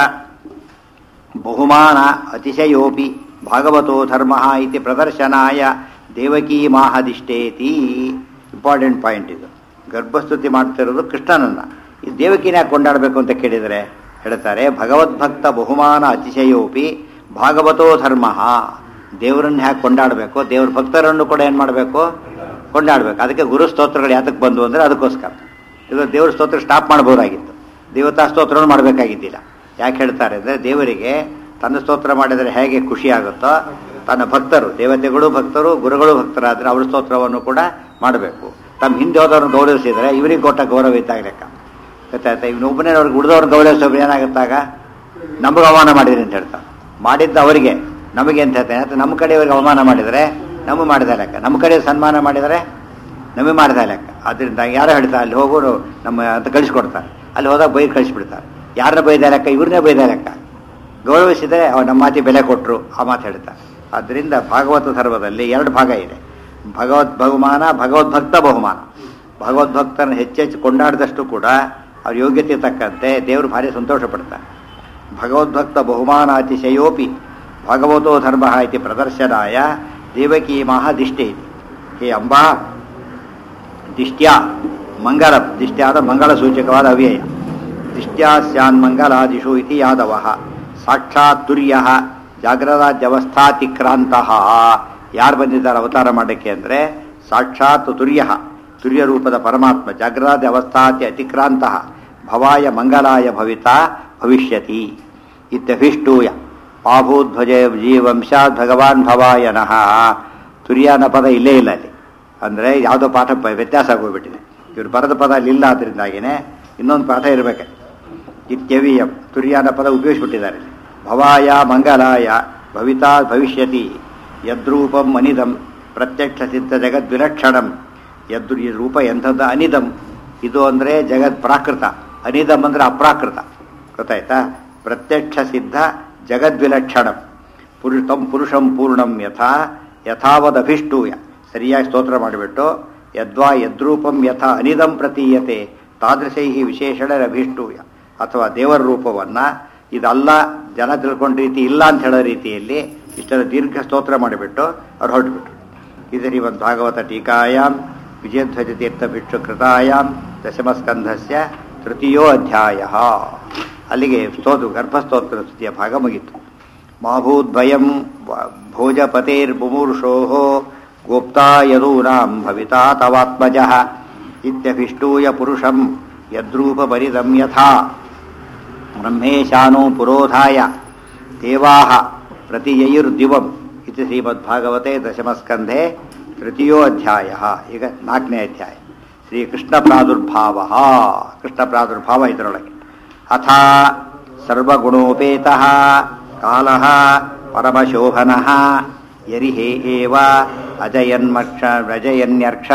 A: ಬಹುಮಾನ ಅತಿಶಯೋಪಿ ಭಾಗವತೋ ಧರ್ಮ ಇತಿ ಪ್ರದರ್ಶನಾಯ ದೇವಕೀ ಮಾಹದಿಷ್ಟೇತಿ ಇಂಪಾರ್ಟೆಂಟ್ ಪಾಯಿಂಟ್ ಇದು ಗರ್ಭಸ್ತುತಿ ಮಾಡ್ತಿರೋದು ಕೃಷ್ಣನನ್ನ ಈ ದೇವಕಿನ ಯಾಕೆ ಕೊಂಡಾಡಬೇಕು ಅಂತ ಕೇಳಿದರೆ ಹೇಳ್ತಾರೆ ಭಗವದ್ಭಕ್ತ ಬಹುಮಾನ ಅತಿಶಯೋಪಿ ಭಾಗವತೋ ಧರ್ಮ ದೇವರನ್ನ ಹ್ಯಾಕೆ ಕೊಂಡಾಡಬೇಕು ದೇವ್ರ ಭಕ್ತರನ್ನು ಕೂಡ ಏನು ಮಾಡಬೇಕು ಕೊಂಡಾಡ್ಬೇಕು ಅದಕ್ಕೆ ಗುರು ಸ್ತೋತ್ರಗಳು ಯಾತಕ್ಕೆ ಬಂದು ಅಂದರೆ ಅದಕ್ಕೋಸ್ಕರ ಇದು ದೇವ್ರ ಸ್ತೋತ್ರ ಸ್ಟಾಪ್ ಮಾಡ್ಬೋದಾಗಿತ್ತು ದೇವತಾ ಸ್ತೋತ್ರವನ್ನು ಮಾಡಬೇಕಾಗಿದ್ದಿಲ್ಲ ಯಾಕೆ ಹೇಳ್ತಾರೆ ಅಂದರೆ ದೇವರಿಗೆ ತನ್ನ ಸ್ತೋತ್ರ ಮಾಡಿದರೆ ಹೇಗೆ ಖುಷಿ ಆಗುತ್ತೋ ತನ್ನ ಭಕ್ತರು ದೇವತೆಗಳು ಭಕ್ತರು ಗುರುಗಳು ಭಕ್ತರಾದರೆ ಅವ್ರ ಸ್ತೋತ್ರವನ್ನು ಕೂಡ ಮಾಡಬೇಕು ತಮ್ಮ ಹಿಂದೆ ಹೋದವ್ರನ್ನ ಗೌರವಿಸಿದರೆ ಇವರಿಗೆ ಕೊಟ್ಟ ಗೌರವ ಇದ್ದಾಗ ಲೆಕ್ಕ ಗೊತ್ತಾಯ್ತಾ ಇವ್ನು ಒಬ್ಬನೇ ಅವ್ರಿಗೆ ಉಳಿದವ್ರನ್ನ ಗೌರವಿಸೋರು ಏನಾಗುತ್ತಾಗ ನಮಗೆ ಅವಮಾನ ಮಾಡಿದ್ರಿ ಅಂತ ಹೇಳ್ತಾರೆ ಮಾಡಿದ್ದ ಅವರಿಗೆ ನಮಗೆ ಅಂತ ಹೇಳ್ತಾನೆ ಅಥವಾ ನಮ್ಮ ಕಡೆಯವರಿಗೆ ಅವಮಾನ ಮಾಡಿದರೆ ನಮಗೆ ಮಾಡಿದ ಲೆಕ್ಕ ನಮ್ಮ ಕಡೆ ಸನ್ಮಾನ ಮಾಡಿದರೆ ನಮಗೆ ಮಾಡಿದ ಲೆಕ್ಕ ಅದರಿಂದ ಯಾರೋ ಹೇಳ್ತಾರೆ ಅಲ್ಲಿ ಹೋಗೋರು ನಮ್ಮ ಅಂತ ಕಳಿಸ್ಕೊಡ್ತಾರೆ ಅಲ್ಲಿ ಹೋದಾಗ ಬೈದು ಕಳಿಸ್ಬಿಡ್ತಾರೆ ಯಾರನ್ನ ಬೈದ ಲೆಕ್ಕ ಇವ್ರನ್ನೇ ಬೈದ ಲೆಕ್ಕ ಗೌರವಿಸಿದರೆ ಅವ್ರು ನಮ್ಮ ಮಾತಿ ಬೆಲೆ ಕೊಟ್ಟರು ಆ ಮಾತು ಹೇಳ್ತಾರೆ ಆದ್ದರಿಂದ ಭಾಗವತ ಧರ್ಮದಲ್ಲಿ ಎರಡು ಭಾಗ ಇದೆ ಭಗವದ್ ಬಹುಮಾನ ಭಗವದ್ಭಕ್ತ ಬಹುಮಾನ ಭಗವದ್ಭಕ್ತರನ್ನು ಹೆಚ್ಚೆಚ್ಚು ಕೊಂಡಾಡಿದಷ್ಟು ಕೂಡ ಅವ್ರ ಯೋಗ್ಯತೆ ತಕ್ಕಂತೆ ದೇವರು ಭಾರಿ ಸಂತೋಷ ಪಡ್ತಾರೆ ಭಗವದ್ಭಕ್ತ ಬಹುಮಾನಾತಿಶಯೋಪಿ ಭಗವತೋ ಧರ್ಮ ಇತಿ ಪ್ರದರ್ಶನಾಯ ದೇವಕೀ ಮಹ ದಿಷ್ಟೇ ಹೇ ಅಂಬಾ ದಿಷ್ಟ್ಯಾ ಮಂಗಲ ದಿಷ್ಟ್ಯಾದ ಮಂಗಳ ಸೂಚಕವಾದ ಅವ್ಯಯ ದಿಷ್ಟ್ಯಾ ಸ್ಯಾನ್ ಮಂಗಲಾದಿಷು ಇತಿ ಯಾದವ ಸಾಕ್ಷಾತ್ ತುರ್ಯ ಜಾಗ್ರದಾದ್ಯವಸ್ಥಾತಿಕ್ರಾಂತ ಯಾರು ಬಂದಿದ್ದಾರೆ ಅವತಾರ ಮಾಡಕ್ಕೆ ಅಂದರೆ ಸಾಕ್ಷಾತ್ ತುರ್ಯ ತುರ್ಯ ರೂಪದ ಪರಮಾತ್ಮ ಜಾಗ್ರದಾದ ಅವಸ್ಥಾತಿ ಅತಿಕ್ರಾಂತ ಭವಾಯ ಮಂಗಲಾಯ ಭವಿತಾ ಭವಿಷ್ಯತಿ ಇತ್ಯಭಿಷ್ಟೂಯ ಪಾಭೂಧ್ವಜ ಜೀವಂಶಾತ್ ಭಗವಾನ್ ಭವಾಯನಃ ತುರ್ಯಾನ ಪದ ಇಲ್ಲೇ ಇಲ್ಲ ಅಲ್ಲಿ ಅಂದರೆ ಯಾವುದೋ ಪಾಠ ಪ- ವ್ಯತ್ಯಾಸ ಆಗೋಗ್ಬಿಟ್ಟಿದೆ ಇವ್ರು ಬರೆದ ಪದ ಅಲ್ಲಿ ಇಲ್ಲ ಅದರಿಂದಾಗಿನೇ ಇನ್ನೊಂದು ಪಾಠ ಇರಬೇಕು ಇತ್ಯವಿಯ ತುರ್ಯಾನ ಪದ ಉಪಯೋಗಿಸ್ಬಿಟ್ಟಿದ್ದಾರೆ ಭವಾಯ ಮಂಗಲಾಯ ಭವಿತಾ ಭವಿಷ್ಯತಿ ಯದ್ರೂಪಂ ಅನಿದಂ ಪ್ರತ್ಯಕ್ಷ ಸಿದ್ಧ ಜಗದ್ವಿಲಕ್ಷಣಂ ಯದ್ ಈ ರೂಪ ಎಂಥದ್ದು ಅನಿದಂ ಇದು ಅಂದರೆ ಜಗತ್ ಪ್ರಾಕೃತ ಅನಿದಂ ಅಂದರೆ ಅಪ್ರಾಕೃತ ಗೊತ್ತಾಯ್ತಾ ಪ್ರತ್ಯಕ್ಷ ಸಿದ್ಧ ಜಗದ್ವಿಲಕ್ಷಣಂ ಪುರುಷ ತಂ ಪುರುಷಂ ಪೂರ್ಣಂ ಯಥಾ ಯಥಾವದಭಿಷ್ಟೂಯ ಸರಿಯಾಗಿ ಸ್ತೋತ್ರ ಮಾಡಿಬಿಟ್ಟು ಯದ್ವಾ ಯದ್ರೂಪಂ ಯಥಾ ಅನಿದಂ ಪ್ರತೀಯತೆ ತಾದೃಶೈ ವಿಶೇಷಣರಭಿಷ್ಟೂಯ ಅಥವಾ ದೇವರ ರೂಪವನ್ನು ಇದಲ್ಲ ಜನ ತಿಳ್ಕೊಂಡ ರೀತಿ ಇಲ್ಲ ಅಂತ ಹೇಳೋ ರೀತಿಯಲ್ಲಿ ಇಷ್ಟರ ದೀರ್ಘ ಸ್ತೋತ್ರ ಮಾಡಿಬಿಟ್ಟು ಅವ್ರು ಹೊರಟುಬಿಟ್ರು ಇದರಿ ಒಂದು ಭಾಗವತ ಟೀಕಾಯಾಮ್ ವಿಜಯಧ್ವಜ ತೀರ್ಥ ಭಿಕ್ಷು ಕೃತಾಯಾಮ್ ದಶಮಸ್ಕಂಧಸ್ಯ ತೃತೀಯೋ ಅಧ್ಯಾಯ ಅಲ್ಲಿಗೆ ಸ್ತೋತ್ರ ಗರ್ಭಸ್ತೋತ್ರ ಸ್ತುತಿಯ ಭಾಗ ಮುಗಿತು ಮಾಭೂದ್ಭಯಂ ಭೋಜಪತೇರ್ಬುಮೂರ್ಷೋ ಗೋಪ್ತಾ ಯದೂನಾಂ ಭವಿತಾ ತವಾತ್ಮಜ ಇತ್ಯಭಿಷ್ಟೂಯ ಪುರುಷಂ ಯದ್ರೂಪಪರಿದಂ ಯಥಾ ಬ್ರಹ್ಮೇಶಾನೋ ಪುರೋಧಾಯ ದೇವಾಹ ಪ್ರತಿಯೈರ್ದಿವಂ ಇದು ಶ್ರೀಮದ್ಭಾಗವತೆ ದಶಮಸ್ಕಂಧೆ ತೃತೀಯೋ ಅಧ್ಯಾಯ ಈಗ ನಾಲ್ಕನೇ ಅಧ್ಯಾಯ ಶ್ರೀಕೃಷ್ಣ ಪ್ರಾದುರ್ಭಾವ ಕೃಷ್ಣ ಪ್ರಾದುರ್ಭಾವ ಇದರೊಳಗೆ ಅಥ ಸರ್ವಗುಣೋಪೇತ ಕಾಲ ಪರಮಶೋಭನ ಯರಿಹೇ ಏವ ಅಜಯನ್ಮಕ್ಷ ಅಜಯನ್ಯರ್ಕ್ಷ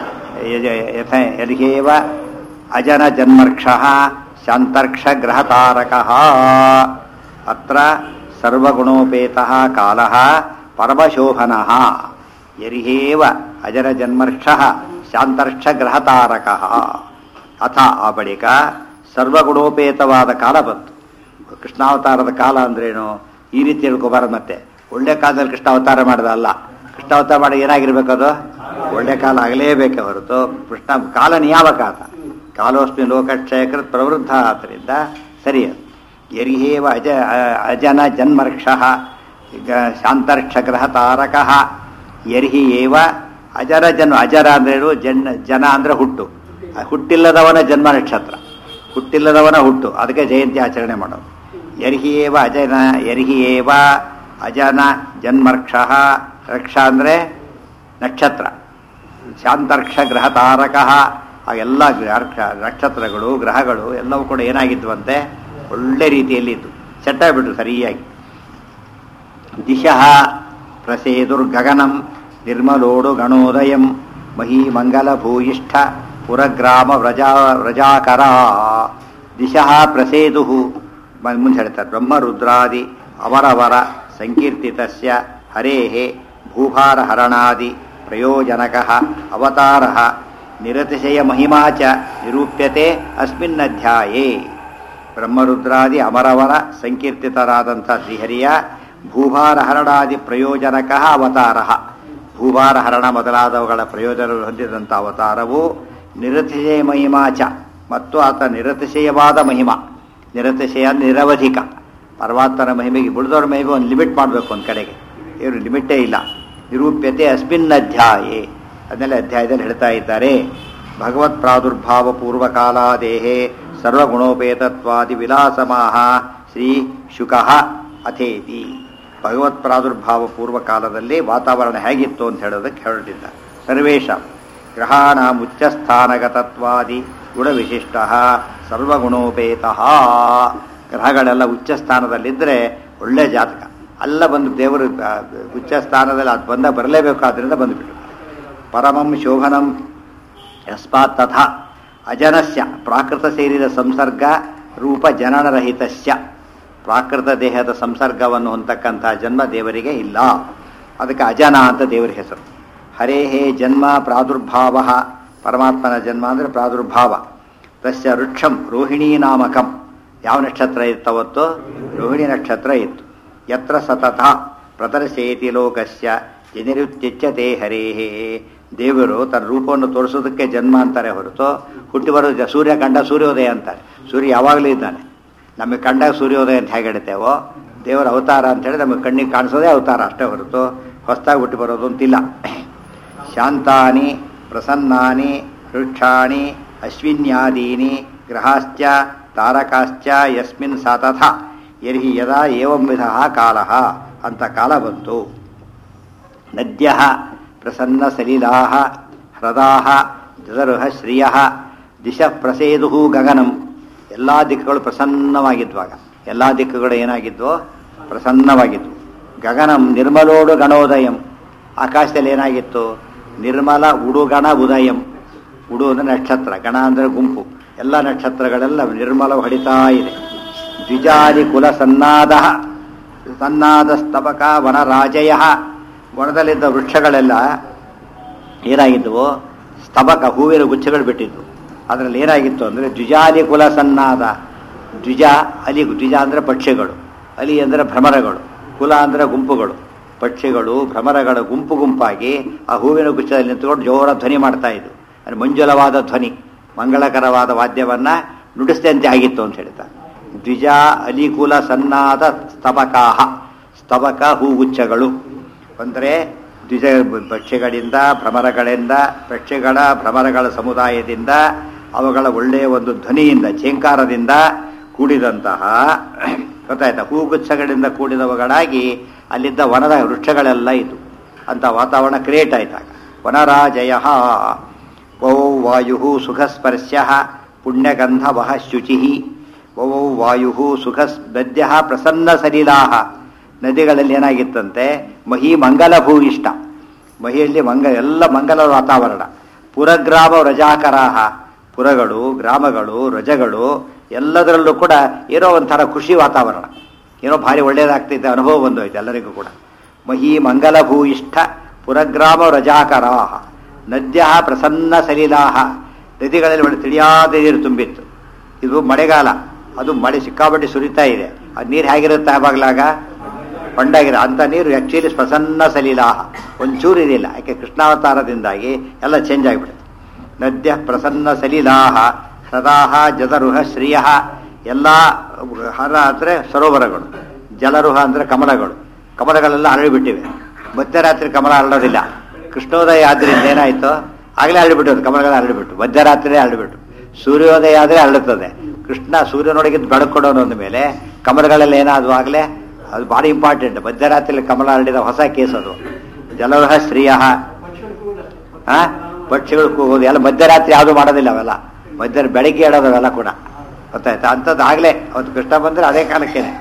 A: ಯರಿಹೇವ ಅಜನ ಜನ್ಮರ್ಕ್ಷ ಶಾಂತರ್ಕ್ಷ ಗ್ರಹತಾರಕ ಅತ್ರ ಸರ್ವಗುಣೋಪೇತ ಕಾಲ ಪರಮಶೋಭನ ಯರಿಹೇವ ಅಜರ ಜನ್ಮರ್ಕ್ಷ ಶಾಂತರ್ಕ್ಷ ಗ್ರಹತಾರಕ ಅಥ ಆ ಬಳಿಕ ಸರ್ವಗುಣೋಪೇತವಾದ ಕಾಲ ಬಂತು ಕೃಷ್ಣಾವತಾರದ ಕಾಲ ಅಂದ್ರೇನು ಈ ರೀತಿ ಹೇಳ್ಕೋಬಾರದು ಮತ್ತೆ ಒಳ್ಳೆ ಕಾಲದಲ್ಲಿ ಕೃಷ್ಣ ಅವತಾರ ಮಾಡಿದ ಅಲ್ಲ ಕೃಷ್ಣ ಅವತಾರ ಮಾಡಿ ಏನಾಗಿರ್ಬೇಕು ಅದು ಒಳ್ಳೆ ಕಾಲ ಆಗಲೇಬೇಕೆ ಹೊರತು ಕೃಷ್ಣ ಕಾಲ ನಿಯಾಮಕ ಆತ ಕಾಲೋಸ್ಮಿ ಲೋಕಕ್ಷಯಕೃತ್ ಪ್ರವೃದ್ಧ ಆದ್ದರಿಂದ ಸರಿ ಅದು ಯರಿಹೇವ ಅಜ ಅಜನ ಜನ್ಮರ್ಕ್ಷ ಈಗ ಶಾಂತರ್ಕ್ಷ ಗ್ರಹ ತಾರಕ ಯರ್ಹಿ ಏವ ಅಜರ ಜನ್ಮ ಅಜರ ಅಂದ್ರೇನು ಜನ್ ಜನ ಅಂದ್ರೆ ಹುಟ್ಟು ಆ ಹುಟ್ಟಿಲ್ಲದವನ ಜನ್ಮ ನಕ್ಷತ್ರ ಹುಟ್ಟಿಲ್ಲದವನ ಹುಟ್ಟು ಅದಕ್ಕೆ ಜಯಂತಿ ಆಚರಣೆ ಮಾಡೋದು ಯರ್ಹಿ ಏವ ಅಜನ ಯರ್ಹಿ ಏವ ಅಜನ ಜನ್ಮರ್ಕ್ಷ ರಕ್ಷ ಅಂದರೆ ನಕ್ಷತ್ರ ಶಾಂತರ್ಕ್ಷ ಗ್ರಹ ತಾರಕ ಆ ಎಲ್ಲ ಗ್ರಹ- ನಕ್ಷತ್ರಗಳು ಗ್ರಹಗಳು ಎಲ್ಲವೂ ಕೂಡ ಏನಾಗಿದ್ವಂತೆ ಒಳ್ಳೆ ರೀತಿಯಲ್ಲಿ ಇತ್ತು ಸೆಟ್ ಆಗಿಬಿಟ್ರು ಸರಿಯಾಗಿ ದಿಶಃ ಪ್ರಸೇದುರ್ಗಗನಂ ನಿರ್ಮಲೋಡು ಗಣೋದಯಂ ಮಹೀ ಮಂಗಲ ಭೂಯಿಷ್ಠ ಪುರಗ್ರಾಮ ವ್ರಜಾ ವ್ರಜಾಕರ ದಿಶಃ ಪ್ರಸೇದು ಮುಂದೆ ಹೇಳ್ತಾರೆ ಬ್ರಹ್ಮರುದ್ರಾದಿ ಅವರವರ ಸಂಕೀರ್ತಿತಸ್ಯ ಹರೇಃ ಭೂಭಾರ ಹರಣಾದಿ ಪ್ರಯೋಜನಕ ಅವತಾರ ನಿರತಿಶಯ ಮಹಿಮಾ ಚ ನಿರೂಪ್ಯತೆ ಅಸ್ಮಿನ್ನಧ್ಯಾಯೇ ಬ್ರಹ್ಮರುದ್ರಾದಿ ಅಮರವರ ಸಂಕೀರ್ತಿತರಾದಂಥ ಶ್ರೀಹರಿಯ ಭೂಭಾರ ಹರಣಾದಿ ಪ್ರಯೋಜನಕ ಅವತಾರ ಭೂಭಾರ ಹರಣ ಮೊದಲಾದವುಗಳ ಪ್ರಯೋಜನ ಹೊಂದಿದಂಥ ಅವತಾರವು ನಿರತಿಶಯ ಮಹಿಮಾ ಚ ಮತ್ತು ಆತ ನಿರತಿಶಯವಾದ ಮಹಿಮಾ ನಿರತಿಶಯ ನಿರವಧಿಕ ಪರಮಾತ್ಮನ ಮಹಿಮೆಗೆ ಉಳಿದವ್ರ ಮಹಿಮೆ ಒಂದು ಲಿಮಿಟ್ ಮಾಡಬೇಕು ಒಂದು ಕಡೆಗೆ ಇವರು ಲಿಮಿಟೇ ಇಲ್ಲ ನಿರೂಪ್ಯತೆ ಅಸ್ಮಿನ್ ಅಧ್ಯಾಯೇ ಅದನ್ನೆಲ್ಲ ಅಧ್ಯಾಯದಲ್ಲಿ ಹೇಳ್ತಾ ಇದ್ದಾರೆ ಭಗವತ್ ಪ್ರಾದುರ್ಭಾವ ಪೂರ್ವಕಾಲಾದೇಹೇ ಸರ್ವಗುಣೋಪೇತತ್ವಾದಿ ವಿಲಾಸಮಾಹ ಶ್ರೀ ಶುಕಃ ಅಥೇತಿ ಭಗವತ್ ಪ್ರಾದುರ್ಭಾವ ಪೂರ್ವಕಾಲದಲ್ಲಿ ವಾತಾವರಣ ಹೇಗಿತ್ತು ಅಂತ ಹೇಳೋದಕ್ಕೆ ಹೊರಟಿದ್ದ ಸರ್ವೇಶ ಗ್ರಹಾಣ ಮುಚ್ಚಸ್ಥಾನಗತತ್ವಾದಿ ಗುಣವಿಶಿಷ್ಟ ಸರ್ವಗುಣೋಪೇತ ಗ್ರಹಗಳೆಲ್ಲ ಉಚ್ಚ ಸ್ಥಾನದಲ್ಲಿದ್ದರೆ ಒಳ್ಳೆ ಜಾತಕ ಅಲ್ಲ ಬಂದು ದೇವರು ಆ, ಉಚ್ಚ ಸ್ಥಾನದಲ್ಲಿ ಅದು ಬಂದ ಬರಲೇಬೇಕಾದ್ರಿಂದ ಬಂದುಬಿಟ್ಟು ಪರಮಂ ಶೋಭನಂ ಯಸ್ಮಾತ್ ತಥಾ ಅಜನಸ್ಯ ಪ್ರಾಕೃತ ಸೇರಿದ ಸಂಸರ್ಗ ರೂಪ ಜನನರಹಿತಸ್ಯ ಪ್ರಾಕೃತ ದೇಹದ ಸಂಸರ್ಗವನ್ನು ಹೊಂದಕ್ಕಂಥ ಜನ್ಮ ದೇವರಿಗೆ ಇಲ್ಲ ಅದಕ್ಕೆ ಅಜನ ಅಂತ ದೇವರ ಹೆಸರು ಹರೇಹೇ ಜನ್ಮ ಪ್ರಾದುರ್ಭಾವ ಪರಮಾತ್ಮನ ಜನ್ಮ ಅಂದರೆ ಪ್ರಾದುರ್ಭಾವ ತಸ್ಯ ವೃಕ್ಷಂ ರೋಹಿಣೀ ನಾಮಕಂ ಯಾವ ನಕ್ಷತ್ರ ಇತ್ತವತ್ತು ರೋಹಿಣಿ ನಕ್ಷತ್ರ ಇತ್ತು ಯತ್ರ ಸತತ ಪ್ರದರ್ಶಯತಿ ಲೋಕಸ್ಯ ಜನರುತ್ಯಚ್ಯತೆ ಹರೇಹೇ ದೇವರು ತನ್ನ ರೂಪವನ್ನು ತೋರಿಸೋದಕ್ಕೆ ಜನ್ಮ ಅಂತಾರೆ ಹೊರತು ಹುಟ್ಟಿ ಬರೋದು ಸೂರ್ಯ ಕಂಡ ಸೂರ್ಯೋದಯ ಅಂತಾರೆ ಸೂರ್ಯ ಯಾವಾಗಲೂ ಇದ್ದಾನೆ ನಮಗೆ ಕಂಡಾಗ ಸೂರ್ಯೋದಯ ಅಂತ ಹೇಗೆ ಹೇಳ್ತೇವೋ ದೇವರ ಅವತಾರ ಅಂತೇಳಿ ನಮಗೆ ಕಣ್ಣಿಗೆ ಕಾಣಿಸೋದೇ ಅವತಾರ ಅಷ್ಟೇ ಹೊರತು ಹೊಸದಾಗಿ ಹುಟ್ಟಿ ಬರೋದು ಅಂತಿಲ್ಲ ಶಾಂತಾನಿ ಪ್ರಸನ್ನಾನಿ ವೃಕ್ಷಾಣಿ ಅಶ್ವಿನ್ಯಾದೀನಿ ಗ್ರಹಾಶ್ಚ ತಾರಕಾಶ್ಚ ಯಸ್ಮಿನ್ ಸತಥ ಯರ್ಹಿ ಯದಾ ಏವಂ ವಿಧ ಕಾಲ ಅಂತ ಕಾಲ ಬಂತು ನದ್ಯ ಪ್ರಸನ್ನ ಸಲಿಲಾ ಹೃದಾ ಜದರುಹ ಶ್ರಿಯ ದಿಶ ಪ್ರಸೇದು ಗಗನಂ ಎಲ್ಲ ದಿಕ್ಕುಗಳು ಪ್ರಸನ್ನವಾಗಿದ್ವಾಗ ಎಲ್ಲ ದಿಕ್ಕುಗಳು ಏನಾಗಿದ್ವೋ ಪ್ರಸನ್ನವಾಗಿದ್ವು ಗಗನಂ ನಿರ್ಮಲೋಡು ಗಣೋದಯಂ ಆಕಾಶದಲ್ಲಿ ಏನಾಗಿತ್ತು ನಿರ್ಮಲ ಉಡುಗಣ ಉದಯಂ ಉಡು ಅಂದರೆ ನಕ್ಷತ್ರ ಗಣ ಅಂದರೆ ಗುಂಪು ಎಲ್ಲ ನಕ್ಷತ್ರಗಳೆಲ್ಲ ನಿರ್ಮಲ ಹೊಡಿತಾ ಇದೆ ದ್ವಿಜಾದಿ ಕುಲ ಸನ್ನಾದ ಸನ್ನಾದ ಸ್ತಬಕ ವನರಾಜಯ ವನದಲ್ಲಿದ್ದ ವೃಕ್ಷಗಳೆಲ್ಲ ಏನಾಗಿದ್ದವು ಸ್ತಬಕ ಹೂವಿನ ಗುಚ್ಛಗಳು ಬಿಟ್ಟಿದ್ವು ಅದರಲ್ಲಿ ಏನಾಗಿತ್ತು ಅಂದರೆ ದ್ವಿಜಾಲಿ ಕುಲ ಸನ್ನಾದ ದ್ವಿಜ ಅಲಿ ದ್ವಿಜ ಅಂದರೆ ಪಕ್ಷಿಗಳು ಅಲಿ ಅಂದರೆ ಭ್ರಮರಗಳು ಕುಲ ಅಂದರೆ ಗುಂಪುಗಳು ಪಕ್ಷಿಗಳು ಭ್ರಮರಗಳ ಗುಂಪು ಗುಂಪಾಗಿ ಆ ಹೂವಿನ ಗುಚ್ಛದಲ್ಲಿ ನಿಂತ್ಕೊಂಡು ಜೋರ ಧ್ವನಿ ಮಾಡ್ತಾ ಇದ್ವು ಅದು ಮಂಜುಲವಾದ ಧ್ವನಿ ಮಂಗಳಕರವಾದ ವಾದ್ಯವನ್ನು ನುಡಿಸಿದಂತೆ ಆಗಿತ್ತು ಅಂತ ಹೇಳ್ತಾರೆ ದ್ವಿಜ ಅಲಿಕುಲ ಸನ್ನಾದ ಸ್ತಬಕಾಹ ಸ್ತಬಕ ಹೂಗುಚ್ಛಗಳು ಅಂದರೆ ದ್ವಿಜ ಪಕ್ಷಿಗಳಿಂದ ಭ್ರಮರಗಳಿಂದ ಪಕ್ಷಿಗಳ ಭ್ರಮರಗಳ ಸಮುದಾಯದಿಂದ ಅವುಗಳ ಒಳ್ಳೆಯ ಒಂದು ಧ್ವನಿಯಿಂದ ಛೇಂಕಾರದಿಂದ ಕೂಡಿದಂತಹ ಗೊತ್ತಾಯ್ತಾ ಹೂಗುಚ್ಛಗಳಿಂದ ಕೂಡಿದವುಗಳಾಗಿ ಅಲ್ಲಿದ್ದ ವನದ ವೃಕ್ಷಗಳೆಲ್ಲ ಇದ್ದು ಅಂತ ವಾತಾವರಣ ಕ್ರಿಯೇಟ್ ಆಯ್ತಾಗ ವನರಾಜಯ ಓ ವಾಯು ಸುಖಸ್ಪರ್ಶ್ಯ ಪುಣ್ಯಗಂಧವಃ ಶುಚಿ ಓ ವಾಯು ಸುಖ ನದ್ಯ ಪ್ರಸನ್ನ ಸಲಿಲಾ ನದಿಗಳಲ್ಲಿ ಏನಾಗಿತ್ತಂತೆ ಮಹಿ ಮಂಗಲ ಭೂಯಿಷ್ಟ ಮಹಿಯಲ್ಲಿ ಮಂಗ ಎಲ್ಲ ಮಂಗಲ ವಾತಾವರಣ ಪುರಗ್ರಾಮ ರಜಾಕರಾಹ ಪುರಗಳು ಗ್ರಾಮಗಳು ರಜಗಳು ಎಲ್ಲದರಲ್ಲೂ ಕೂಡ ಏನೋ ಒಂಥರ ಖುಷಿ ವಾತಾವರಣ ಏನೋ ಭಾರಿ ಒಳ್ಳೆಯದಾಗ್ತಿದ್ದ ಅನುಭವ ಬಂದೋಯ್ತು ಎಲ್ಲರಿಗೂ ಕೂಡ ಮಹಿ ಮಂಗಲ ಭೂಯಿಷ್ಠ ಪುರಗ್ರಾಮ ರಜಾಕರಾಹ ನದ್ಯ ಪ್ರಸನ್ನ ಸಲಿಲಾಹ ನದಿಗಳಲ್ಲಿ ಒಳ್ಳೆ ತಿಳಿಯಾದ ನೀರು ತುಂಬಿತ್ತು ಇದು ಮಳೆಗಾಲ ಅದು ಮಳೆ ಸಿಕ್ಕಾಪಟ್ಟೆ ಸುರಿತಾ ಇದೆ ಆ ನೀರು ಹೇಗಿರುತ್ತೆ ಆವಾಗಲಾಗ ಕೊಂಡಾಗಿರೋ ಅಂಥ ನೀರು ಆ್ಯಕ್ಚುಲಿ ಪ್ರಸನ್ನ ಸಲಿಲಾಹ ಒಂಚೂರು ಇದಿಲ್ಲ ಯಾಕೆ ಕೃಷ್ಣಾವತಾರದಿಂದಾಗಿ ಎಲ್ಲ ಚೇಂಜ್ ಆಗಿಬಿಡುತ್ತೆ ನದ್ಯ ಪ್ರಸನ್ನ ಸಲಿಲಾಹ ಹೃದಾಹ ಜದರುಹ ಶ್ರಿಯ ಎಲ್ಲ ಹರ ಅಂದರೆ ಸರೋವರಗಳು ಜಲರುಹ ಅಂದರೆ ಕಮಲಗಳು ಕಮಲಗಳೆಲ್ಲ ಅರಳಿಬಿಟ್ಟಿವೆ ಮಧ್ಯರಾತ್ರಿ ಕಮಲ ಅರಳೋದಿಲ್ಲ ಕೃಷ್ಣೋದಯ ಆದ್ರಿಂದ ಏನಾಯ್ತು ಆಗಲೇ ಅರಳಿಬಿಟ್ಟು ಕಮಲಗಳು ಅರಳಿಬಿಟ್ಟು ಮಧ್ಯರಾತ್ರಿ ಅರಳಿಬಿಟ್ಟು ಸೂರ್ಯೋದಯ ಆದರೆ ಅರಳುತ್ತದೆ ಕೃಷ್ಣ ಸೂರ್ಯನೊಳಗಿದ್ದು ಬೆಳಕೊಡೋನು ಅಂದ ಮೇಲೆ ಕಮಲಗಳೆಲ್ಲ ಏನಾದವು ಆಗಲೇ ಅದು ಭಾರಿ ಇಂಪಾರ್ಟೆಂಟ್ ಮಧ್ಯರಾತ್ರಿಯಲ್ಲಿ ಕಮಲ ಹರಡಿದ ಹೊಸ ಕೇಸ್ ಅದು ಜಲರಹ ಶ್ರೀಯ ಹಾ ಪಕ್ಷಿಗಳು ಕೂಗೋದು ಎಲ್ಲ ಮಧ್ಯರಾತ್ರಿ ಯಾವುದು ಮಾಡೋದಿಲ್ಲ ಅವೆಲ್ಲ ಮಧ್ಯ ಬೆಳಗ್ಗೆ ಹೇಳೋದು ಅವೆಲ್ಲ ಕೂಡ ಗೊತ್ತಾಯ್ತಾ ಅಂಥದ್ದು ಆಗಲೇ ಅವತ್ತು ಕೃಷ್ಣ ಬಂದರೆ ಅದೇ ಕಾಲಕ್ಕೇನೆ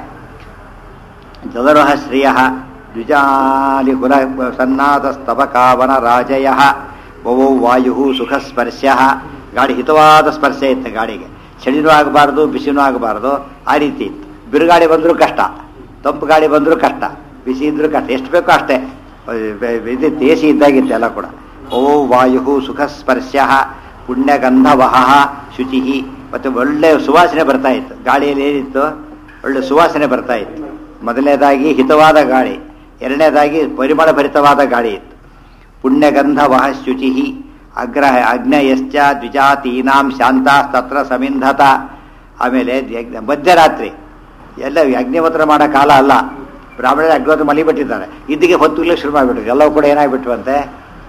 A: ಜಲರಹ ಶ್ರಿಯ ದ್ವಿಜಾಲಿ ಕುಲ ಸನ್ನಾದ ಸ್ತಬಕಾವನ ರಾಜಯ ಬವೋ ವಾಯು ಸುಖ ಸ್ಪರ್ಶ ಗಾಡಿ ಹಿತವಾದ ಸ್ಪರ್ಶ ಇತ್ತು ಗಾಡಿಗೆ ಚಳಿನೂ ಆಗಬಾರ್ದು ಬಿಸಿನೂ ಆಗಬಾರ್ದು ಆ ರೀತಿ ಇತ್ತು ಬಿರುಗಾಳಿ ಬಂದರೂ ಕಷ್ಟ ತಂಪು ಗಾಳಿ ಬಂದರೂ ಕಷ್ಟ ಬಿಸಿ ಇದ್ರೂ ಕಷ್ಟ ಎಷ್ಟು ಬೇಕೋ ಅಷ್ಟೇ ಇದು ದೇಸಿ ಇದ್ದಾಗಿತ್ತು ಎಲ್ಲ ಕೂಡ ಓ ವಾಯು ಸುಖ ಸ್ಪರ್ಶ ಪುಣ್ಯಗಂಧವಹ ಶುಚಿ ಮತ್ತು ಒಳ್ಳೆಯ ಸುವಾಸನೆ ಬರ್ತಾ ಇತ್ತು ಗಾಳಿಯಲ್ಲಿ ಏನಿತ್ತು ಒಳ್ಳೆ ಸುವಾಸನೆ ಬರ್ತಾ ಇತ್ತು ಮೊದಲನೇದಾಗಿ ಹಿತವಾದ ಗಾಳಿ ಎರಡನೇದಾಗಿ ಪರಿಮಳ ಭರಿತವಾದ ಗಾಳಿ ಇತ್ತು ಪುಣ್ಯಗಂಧವಹ ಶುಚಿ ಅಗ್ರಹ ಅಗ್ನಯಶ್ಚ ದ್ವಿಜಾತೀನಾಂ ಶಾಂತಾಸ್ತತ್ರ ಸಮಿಂಧತ ಆಮೇಲೆ ಯಜ್ಞ- ಮಧ್ಯರಾತ್ರಿ ಎಲ್ಲ ಅಗ್ನಿಹೋತ್ರ ಮಾಡೋ ಕಾಲ ಅಲ್ಲ ಬ್ರಾಹ್ಮಣರು ಅಗ್ನಿಹೋತ್ರ ಮಲಿಬಿಟ್ಟಿದ್ದಾರೆ ಇದ್ದಿಗೆ ಹೊತ್ತುಗ್ಲಿಕ್ಕೆ ಶುರು ಮಾಡಿಬಿಟ್ರು ಎಲ್ಲವೂ ಕೂಡ ಏನಾಗ್ಬಿಟ್ವಂತೆ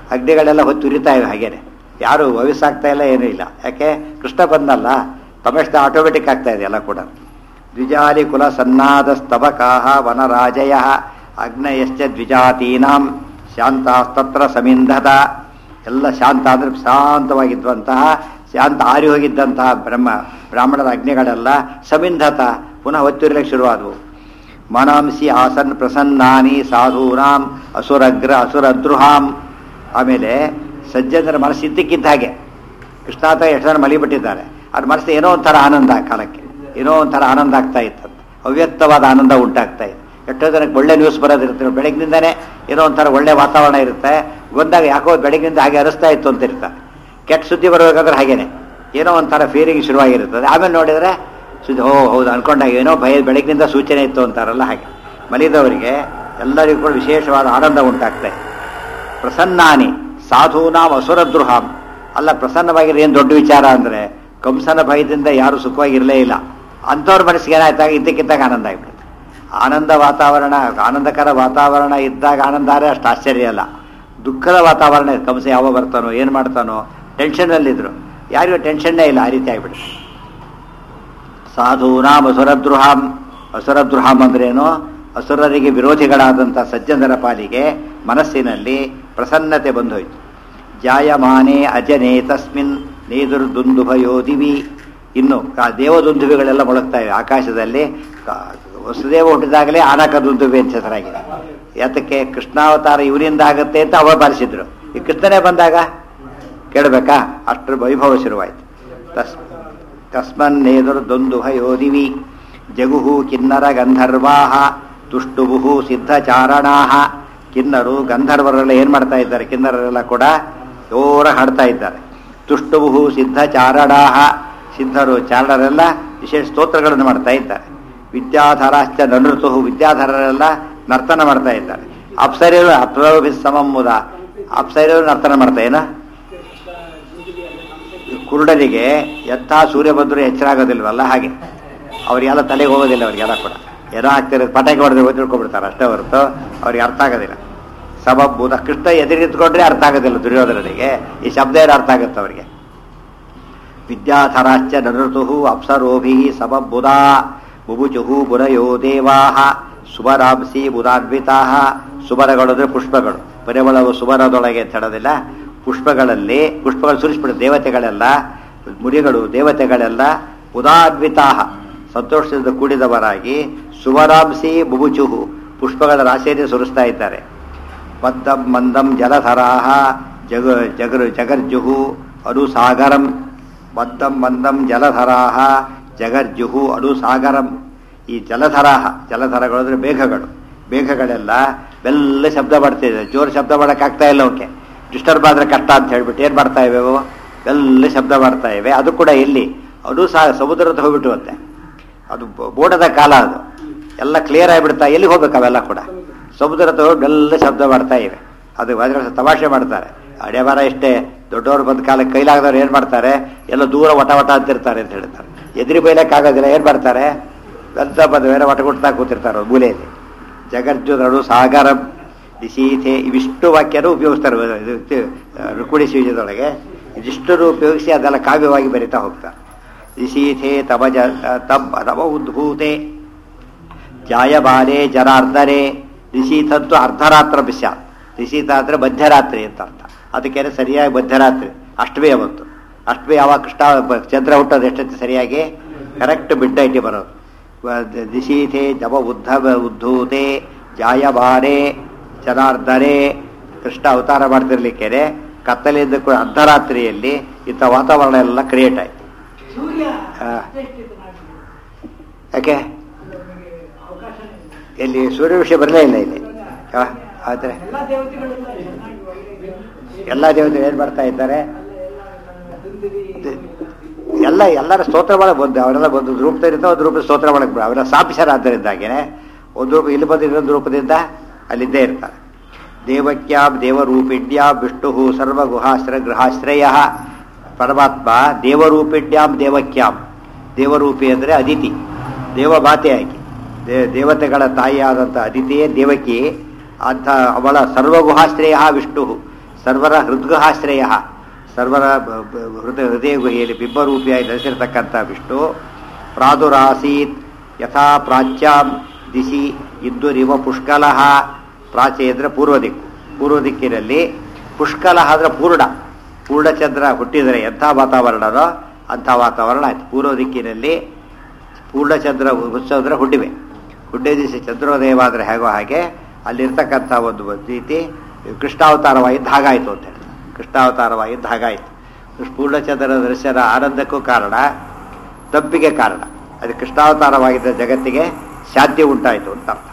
A: ಅಗ್ನಿಗಳೆಲ್ಲ ಹೊತ್ತು ಉರಿತಾ ಇವೆ ಹಾಗೇನೆ ಯಾರು ವಯಸ್ಸಾಗ್ತಾ ಇಲ್ಲ ಏನೂ ಇಲ್ಲ ಯಾಕೆ ಕೃಷ್ಣ ಬಂದಲ್ಲ ತಮ್ಮಷ್ಟ ಆಟೋಮೆಟಿಕ್ ಆಗ್ತಾ ಇದೆ ಎಲ್ಲ ಕೂಡ ದ್ವಿಜಾಲಿ ಕುಲ ಸನ್ನಾದ ಸ್ತಬಕಾಹ ವನರಾಜಯ ಅಗ್ನಯಶ್ಚ ದ್ವಿಜಾತೀನಾಂ ಶಾಂತಾಸ್ತತ್ರ ಸಮಿಂಧದ ಎಲ್ಲ ಶಾಂತ ಅಂದ್ರೆ ಶಾಂತವಾಗಿದ್ದಂತಹ ಶಾಂತ ಆರಿ ಹೋಗಿದ್ದಂತಹ ಬ್ರಹ್ಮ ಬ್ರಾಹ್ಮಣರ ಅಗ್ನಿಗಳೆಲ್ಲ ಸಮಿಂಧತ ಪುನಃ ಒತ್ತಿರಲಿಕ್ಕೆ ಶುರುವಾದವು ಮನಾಂಸಿ ಆಸನ್ ಪ್ರಸನ್ನಾನಿ ಸಾಧೂನಾಂ ಅಸುರಗ್ರ ಅಸುರದ್ರುಹಾಂ ಆಮೇಲೆ ಸಜ್ಜನರ ಮನಸ್ಸು ಇದ್ದಕ್ಕಿದ್ದ ಹಾಗೆ ಕೃಷ್ಣಾತ ಎಷ್ಟು ಜನ ಮಲಿಬಿಟ್ಟಿದ್ದಾರೆ ಅವ್ರ ಮನಸ್ಸು ಏನೋ ಒಂಥರ ಆನಂದ ಆ ಕಾಲಕ್ಕೆ ಏನೋ ಒಂಥರ ಆನಂದ ಆಗ್ತಾ ಇತ್ತಂತೆ ಅವ್ಯಕ್ತವಾದ ಆನಂದ ಉಂಟಾಗ್ತಾ ಇದೆ ಎಷ್ಟೋ ಜನಕ್ಕೆ ಒಳ್ಳೆ ನ್ಯೂಸ್ ಬರೋದಿರುತ್ತೆ ಬೆಳಗ್ಗಿನಿಂದನೇ ಏನೋ ಒಂಥರ ಒಳ್ಳೆ ವಾತಾವರಣ ಇರುತ್ತೆ ಬಂದಾಗ ಯಾಕೋ ಬೆಳಗ್ಗಿನಿಂದ ಹಾಗೆ ಅನಿಸ್ತಾ ಇತ್ತು ಅಂತ ಇರ್ತಾರೆ ಕೆಟ್ಟ ಸುದ್ದಿ ಬರಬೇಕಾದ್ರೆ ಹಾಗೇನೆ ಏನೋ ಒಂಥರ ಫೀಲಿಂಗ್ ಶುರುವಾಗಿರುತ್ತದೆ ಆಮೇಲೆ ನೋಡಿದರೆ ಸುದ್ದಿ ಹೋ ಹೌದು ಅನ್ಕೊಂಡಾಗ ಏನೋ ಭಯ ಬೆಳಗ್ಗಿನಿಂದ ಸೂಚನೆ ಇತ್ತು ಅಂತಾರಲ್ಲ ಹಾಗೆ ಮಲಿದವರಿಗೆ ಎಲ್ಲರಿಗೂ ಕೂಡ ವಿಶೇಷವಾದ ಆನಂದ ಉಂಟಾಗ್ತಾ ಇದೆ ಪ್ರಸನ್ನಾನಿ ಸಾಧೂನಾಂ ಅಸುರದ್ರುಹಾಂ ಅಲ್ಲ ಪ್ರಸನ್ನವಾಗಿರೋ ಏನು ದೊಡ್ಡ ವಿಚಾರ ಅಂದರೆ ಕಂಸನ ಭಯದಿಂದ ಯಾರು ಸುಖವಾಗಿರಲೇ ಇಲ್ಲ ಅಂಥವ್ರ ಮನಸ್ಸಿಗೆ ಏನಾಯ್ತಾಗ ಇದ್ದಕ್ಕಿದ್ದಾಗ ಆನಂದ ಆಗಿಬಿಡುತ್ತೆ ಆನಂದ ವಾತಾವರಣ ಆನಂದಕರ ವಾತಾವರಣ ಇದ್ದಾಗ ಆನಂದ ಆದರೆ ಅಷ್ಟು ಆಶ್ಚರ್ಯ ಅಲ್ಲ ದುಃಖದ ವಾತಾವರಣ ಕಂಸ ಯಾವ ಬರ್ತಾನೋ ಏನು ಮಾಡ್ತಾನೋ ಟೆನ್ಷನ್ನಲ್ಲಿದ್ರು ಯಾರಿಗೂ ಟೆನ್ಷನ್ನೇ ಇಲ್ಲ ಆ ರೀತಿ ಆಗಿಬಿಡುತ್ತೆ ಸಾಧೂನಾಂ ಅಸುರದ್ರುಹಾಂ ಅಸುರದ್ರುಹಾಂ ಅಂದ್ರೇನು ಅಸುರರಿಗೆ ವಿರೋಧಿಗಳಾದಂಥ ಸಜ್ಜನರ ಪಾಲಿಗೆ ಮನಸ್ಸಿನಲ್ಲಿ ಪ್ರಸನ್ನತೆ ಬಂದೋಯ್ತು ಜಾಯಮಾನೆ ಅಜನೆ ತಸ್ಮಿನ್ ನೇದುರ್ದುಂದುಭಯೋದಿವಿ ಇನ್ನು ಕಾ- ದೇವದುಂದುಬಿಗಳೆಲ್ಲ ಮೊಳಗ್ತಾ ಇವೆ ಆಕಾಶದಲ್ಲಿ ಕಾ- ವಸುದೇವ ಹುಟ್ಟಿದಾಗಲೇ ಆನಕ ದುಂದುಬಿ ಅಂತ ಹೆಸರಾಗಿದೆ ಯಾತಕ್ಕೆ ಕೃಷ್ಣಾವತಾರ ಇವರಿಂದ ಆಗತ್ತೆ ಅಂತ ಅವರು ಬಾರಿಸಿದ್ರು ಈ ಕೃಷ್ಣನೇ ಬಂದಾಗ ಕೇಳಬೇಕಾ ಅಷ್ಟರ ವೈಭವ ಶುರುವಾಯಿತು ತಸ್ ತಸ್ಮನ್ನೇದುರ್ದೊಂದುಭಯೋದಿವಿ ಜಗುಹು ಕಿನ್ನರ ಗಂಧರ್ವಾಹ ತುಷ್ಟುಬುಹು ಸಿದ್ಧಚಾರಣಾಹ ಕಿನ್ನರು ಗಂಧರ್ವರೆಲ್ಲ ಏನು ಮಾಡ್ತಾ ಇದ್ದಾರೆ ಕಿನ್ನರರೆಲ್ಲ ಕೂಡ ಜೋರ ಹಾಡ್ತಾ ಇದ್ದಾರೆ ತುಷ್ಟುಬುಹು ಸಿದ್ಧಚಾರಣಾಹ ಸಿದ್ಧರು ಚಾರಣರೆಲ್ಲ ವಿಶೇಷ ಸ್ತೋತ್ರಗಳನ್ನು ಮಾಡ್ತಾ ಇದ್ದಾರೆ ವಿದ್ಯಾಧರಾಶ್ಚ ನೃತು ವಿದ್ಯಾಧರರೆಲ್ಲ ನರ್ತನ ಮಾಡ್ತಾ ಇದ್ದಾರೆ ಅಪ್ಸರಿಯರು ಅಪ್ಸರೋಭಿ ಸಮಮ್ಮುದ ಅಪ್ಸರಿಯರು ನರ್ತನ ಮಾಡ್ತಾ ಏನ ಕುರುಡರಿಗೆ ಎಂಥ ಸೂರ್ಯ ಬಂದರೂ ಎಚ್ಚರ ಆಗೋದಿಲ್ವಲ್ಲ ಹಾಗೆ ಅವ್ರಿಗೆಲ್ಲ ತಲೆಗೆ ಹೋಗೋದಿಲ್ಲ ಅವ್ರಿಗೆಲ್ಲ ಕೂಡ ಏನೋ ಆಗ್ತಿರೋದು ಪಟಾಕಿ ಹೊಡೆದ್ರೆ ತಿಳ್ಕೊಬಿಡ್ತಾರೆ ಅಷ್ಟೇ ಹೊರತು ಅವ್ರಿಗೆ ಅರ್ಥ ಆಗೋದಿಲ್ಲ ಸಬಬ್ಬುದ ಕೃಷ್ಣ ಎದುರಿತ್ಕೊಂಡ್ರೆ ಅರ್ಥ ಆಗೋದಿಲ್ಲ ದುರ್ಯೋಧನನಿಗೆ ಈ ಶಬ್ದ ಏನು ಅರ್ಥ ಆಗುತ್ತೆ ಅವರಿಗೆ ವಿದ್ಯಾಧರಾಶ್ಚ ನೃತು ಅಪ್ಸರೋಭಿ ಸಬಬ್ಬುದಾ ಬುಭುಚುಹು ಬುರಯೋ ದೇವಾಹ ಸುಬರಾಂಸಿ ಬುಧಾನ್ವಿತಾ ಸುಬರಗಳು ಅಂದರೆ ಪುಷ್ಪಗಳು ಪರಿಮಳವು ಸುಬರದೊಳಗೆ ಅಂತ ಹೇಳೋದಿಲ್ಲ ಪುಷ್ಪಗಳಲ್ಲಿ ಪುಷ್ಪಗಳು ಸುರಿಸ್ಬಿಡ ದೇವತೆಗಳೆಲ್ಲ ಮುನಿಗಳು ದೇವತೆಗಳೆಲ್ಲ ಉದಾನ್ವಿತಾ ಸಂತೋಷದಿಂದ ಕೂಡಿದವರಾಗಿ ಸುವರಾಂಸಿ ಬುಬುಚುಹು ಪುಷ್ಪಗಳ ರಾಶಿಯಲ್ಲಿ ಸುರಿಸ್ತಾ ಇದ್ದಾರೆ ಬದ್ದಂ ಮಂದಂ ಜಲಧರಾಹ ಜಗ ಜಗರು ಜಗರ್ಜುಹು ಅನುಸಾಗರಂ ಬದ್ದಂ ಮಂದಂ ಜಲಧರಾಹ ಜಗರ್ಜುಹು ಅನುಸಾಗರಂ ಈ ಜಲಧರಾಹ ಜಲಧರಗಳು ಅಂದರೆ ಮೇಘಗಳು ಮೇಘಗಳೆಲ್ಲ ಬೆಲ್ಲ ಶಬ್ದ ಮಾಡ್ತಿದೆ ಜೋರು ಶಬ್ದ ಮಾಡೋಕ್ಕಾಗ್ತಾ ಇಲ್ಲ ಅವಕ್ಕೆ ಡಿಸ್ಟರ್ಬ್ ಆದರೆ ಕಷ್ಟ ಅಂತ ಹೇಳ್ಬಿಟ್ಟು ಏನು ಮಾಡ್ತಾ ಇವೆ ಅವು ಬೆಲ್ಲ ಶಬ್ದ ಮಾಡ್ತಾ ಇವೆ ಅದು ಕೂಡ ಎಲ್ಲಿ ಅದು ಸಹ ಸಮುದ್ರದ ಹೋಗ್ಬಿಟ್ಟು ಅಂತೆ ಅದು ಬ- ಬೋಡದ ಕಾಲ ಅದು ಎಲ್ಲ ಕ್ಲಿಯರ್ ಆಗಿಬಿಡ್ತಾ ಎಲ್ಲಿ ಹೋಗ್ಬೇಕು ಅವೆಲ್ಲ ಕೂಡ ಸಮುದ್ರ ತಗೊಂಡು ಎಲ್ಲ ಶಬ್ದ ಮಾಡ್ತಾ ಇವೆ ಅದು ಅದ್ರ ತಮಾಷೆ ಮಾಡ್ತಾರೆ ಹಣೆ ಬರ ಇಷ್ಟೇ ದೊಡ್ಡವರು ಬಂದ ಕಾಲಕ್ಕೆ ಕೈಲಾಗದವ್ರು ಏನು ಮಾಡ್ತಾರೆ ಎಲ್ಲ ದೂರ ವಟ ವಟ ಅಂತಿರ್ತಾರೆ ಅಂತ ಹೇಳ್ತಾರೆ ಎದುರಿ ಬೈಲಕ್ಕಾಗೋದಿಲ್ಲ ಏನು ಮಾಡ್ತಾರೆ ಬೆಲ್ತ ಬಂದು ಬೇರೆ ವಟ ಗುಡ್ತಾ ಕೂತಿರ್ತಾರೆ ಅವ್ರು ಮೂಲೆಯಲ್ಲಿ ಜಗರ್ಜುನರು ಸಾಗರ ದಿಶೀಥೆ ಇವಿಷ್ಟು ವಾಕ್ಯನೂ ಉಪಯೋಗಿಸ್ತಾರೆ ಇದು ಇದು, ರುಕ್ಮಿಣಿ ಸೀಜದೊಳಗೆ ಇದಿಷ್ಟನ್ನು ಉಪಯೋಗಿಸಿ ಅದೆಲ್ಲ ಕಾವ್ಯವಾಗಿ ಬರಿತಾ ಹೋಗ್ತಾರೆ ದಿಶೀಥೆ ತಮ ಜ ತಮ್ ತಮ ಉದ್ಭೂತೆ ಜಾಯಬಾಲೆ ಜನಾರ್ದನೆ ನಿಶೀಥಂತೂ ಅರ್ಧರಾತ್ರ ಬಿಸ್ಯ ನಿಶೀಥ ಅಂದರೆ ಮಧ್ಯರಾತ್ರಿ ಅಂತ ಅರ್ಥ ಅದಕ್ಕೆ ಸರಿಯಾಗಿ ಮಧ್ಯರಾತ್ರಿ ಅಷ್ಟಮಿ ಅವತ್ತು ಅಷ್ಟಮಿ ಯಾವಾಗ ಕೃಷ್ಣ ಬ- ಚಂದ್ರ ಹುಟ್ಟೋದು ಎಷ್ಟೊತ್ತು ಸರಿಯಾಗಿ ಕರೆಕ್ಟ್ ಮಿಡ್ ನೈಟಿ ಬರೋದು ವ- ದ- ದಿಶೀಥೆ ಜಪ ಉದ್ಧವ ಉದ್ಧೂತೆ ಜಾಯಬಾಲೆ ಜನಾರ್ದನೆ ಕೃಷ್ಣ ಅವತಾರ ಮಾಡ್ತಿರ್ಲಿಕ್ಕೇನೆ ಕತ್ತಲೆಯಿಂದ ಕೂಡ ಅರ್ಧರಾತ್ರಿಯಲ್ಲಿ ಇಂಥ ವಾತಾವರಣ ಎಲ್ಲ ಕ್ರಿಯೇಟ್ ಆಯ್ತು
B: ಸೂರ್ಯ
A: ಹಾ.
B: ಅಷ್ಟೆಷ್ಟಿತ್ತು ಮಾಡಿದ್ರು.
A: ಯಾಕೆ
B: ನಮಗೆ ಅವಕಾಶನೇ ಇಲ್ಲ.
A: ಇಲ್ಲಿ ಸೂರ್ಯ ವಿಷಯ ಬರಲೇ ಇಲ್ಲ ಇಲ್ಲಿ ಆ, ಆದ್ರೆ
B: ಎಲ್ಲ ದೇವತೆಗಳೆಲ್ಲ ಚೆನ್ನಾಗಿ ಒಳ್ಳೆ
A: ಎಲ್ಲ ದೇವತೆ ಏನ್ ಮಾಡ್ತಾ ಇದ್ದಾರೆ
B: ದುಂದುವಿ
A: ದ- ಎಲ್ಲ ಎಲ್ಲರ ಸ್ತೋತ್ರ ಒಳಗೆ ಬಂದು ಅವರೆಲ್ಲ ಒಂದು ರೂಪದಲ್ಲಿ ಇರ್ತಾವೆ ಒಂದು ರೂಪದ ಸ್ತೋತ್ರ ಒಳಗೆ ಬರ ಅವರ ಸಾಪಿಸರಾದ್ದರಿಂದಾಗೇನೆ ಒಂದು ರೂಪ ಇಲ್ಲಿ ಬಂದು ಇನ್ನೊಂದು ರೂಪದಿಂದ ಅಲ್ಲಿದ್ದೇ ಇರ್ತಾರೆ ದೇವಕ್ಯಾಂ ದೇವರೂಪಿಣ್ಯಾಂ ವಿಷ್ಣು ಸರ್ವಗುಹಾಶ್ರ ಗೃಹಾಶ್ರಯ ಪರಮಾತ್ಮ ದೇವರೂಪಿಣ್ಯಾಂ ದೇವಕ್ಯಾಂ ದೇವರೂಪಿ ಅಂದರೆ ಅದಿತಿ ದೇವಮಾತೆಯಾಗಿ ದೇ ದೇವತೆಗಳ ತಾಯಿಯಾದಂಥ ಅದಿತಿಯೇ ದೇವಕಿ ಅಂತ ಅವಳ ಸರ್ವಗುಹಾಶ್ರಯ ವಿಷ್ಣು ಸರ್ವರ ಹೃದ್ಗಹಾಶ್ರಯ ಸರ್ವರ ಬ- ಬ- ಹೃದಯ ಹೃದಯ ಗುಹೆಯಲ್ಲಿ ಬಿಂಬರೂಪಿಯಾಗಿ ನೆಲೆಸಿರ್ತಕ್ಕಂಥ ವಿಷ್ಣು ಪ್ರಾದುರಾಸೀತ್ ಯಥಾ ಪ್ರಾಚ್ಯಾಂ ದಿಶಿ ಇದ್ದುರಿವ ಪುಷ್ಕಲಃ ಪ್ರಾಚ್ಯ ಅಂದರೆ ಪೂರ್ವ ದಿಕ್ಕು ಪೂರ್ವ ದಿಕ್ಕಿನಲ್ಲಿ ಪುಷ್ಕಲಃ ಅಂದರೆ ಪೂರ್ಣ ಪೂರ್ಣಚಂದ್ರ ಹುಟ್ಟಿದರೆ ಎಂಥ ವಾತಾವರಣನೋ ಅಂಥ ವಾತಾವರಣ ಆಯ್ತು ಪೂರ್ವ ದಿಕ್ಕಿನಲ್ಲಿ ಪೂರ್ಣಚಂದ್ರ ಉತ್ಸವದ ಹುಟ್ಟಿವೆ ಹುಟ್ಟಿದ ದಿವಸ ಚಂದ್ರೋದಯವಾದರೆ ಹೇಗೋ ಹಾಗೆ ಅಲ್ಲಿರ್ತಕ್ಕಂಥ ಒಂದು ರೀತಿ ಕೃಷ್ಣಾವತಾರವಾಗಿದ್ದ ಹಾಗಾಯಿತು ಅಂತ ಹೇಳಿ ಕೃಷ್ಣಾವತಾರವಾಗಿದ್ದ ಹಾಗಾಯಿತು ಪೂರ್ಣಚಂದ್ರನ ದರ್ಶನ ಆನಂದಕ್ಕೂ ಕಾರಣ ತಪ್ಪಿಗೆ ಕಾರಣ ಅದು ಕೃಷ್ಣಾವತಾರವಾಗಿದ್ದ ಜಗತ್ತಿಗೆ ಶಾಂತಿ ಉಂಟಾಯಿತು ಅಂತ ಅರ್ಥ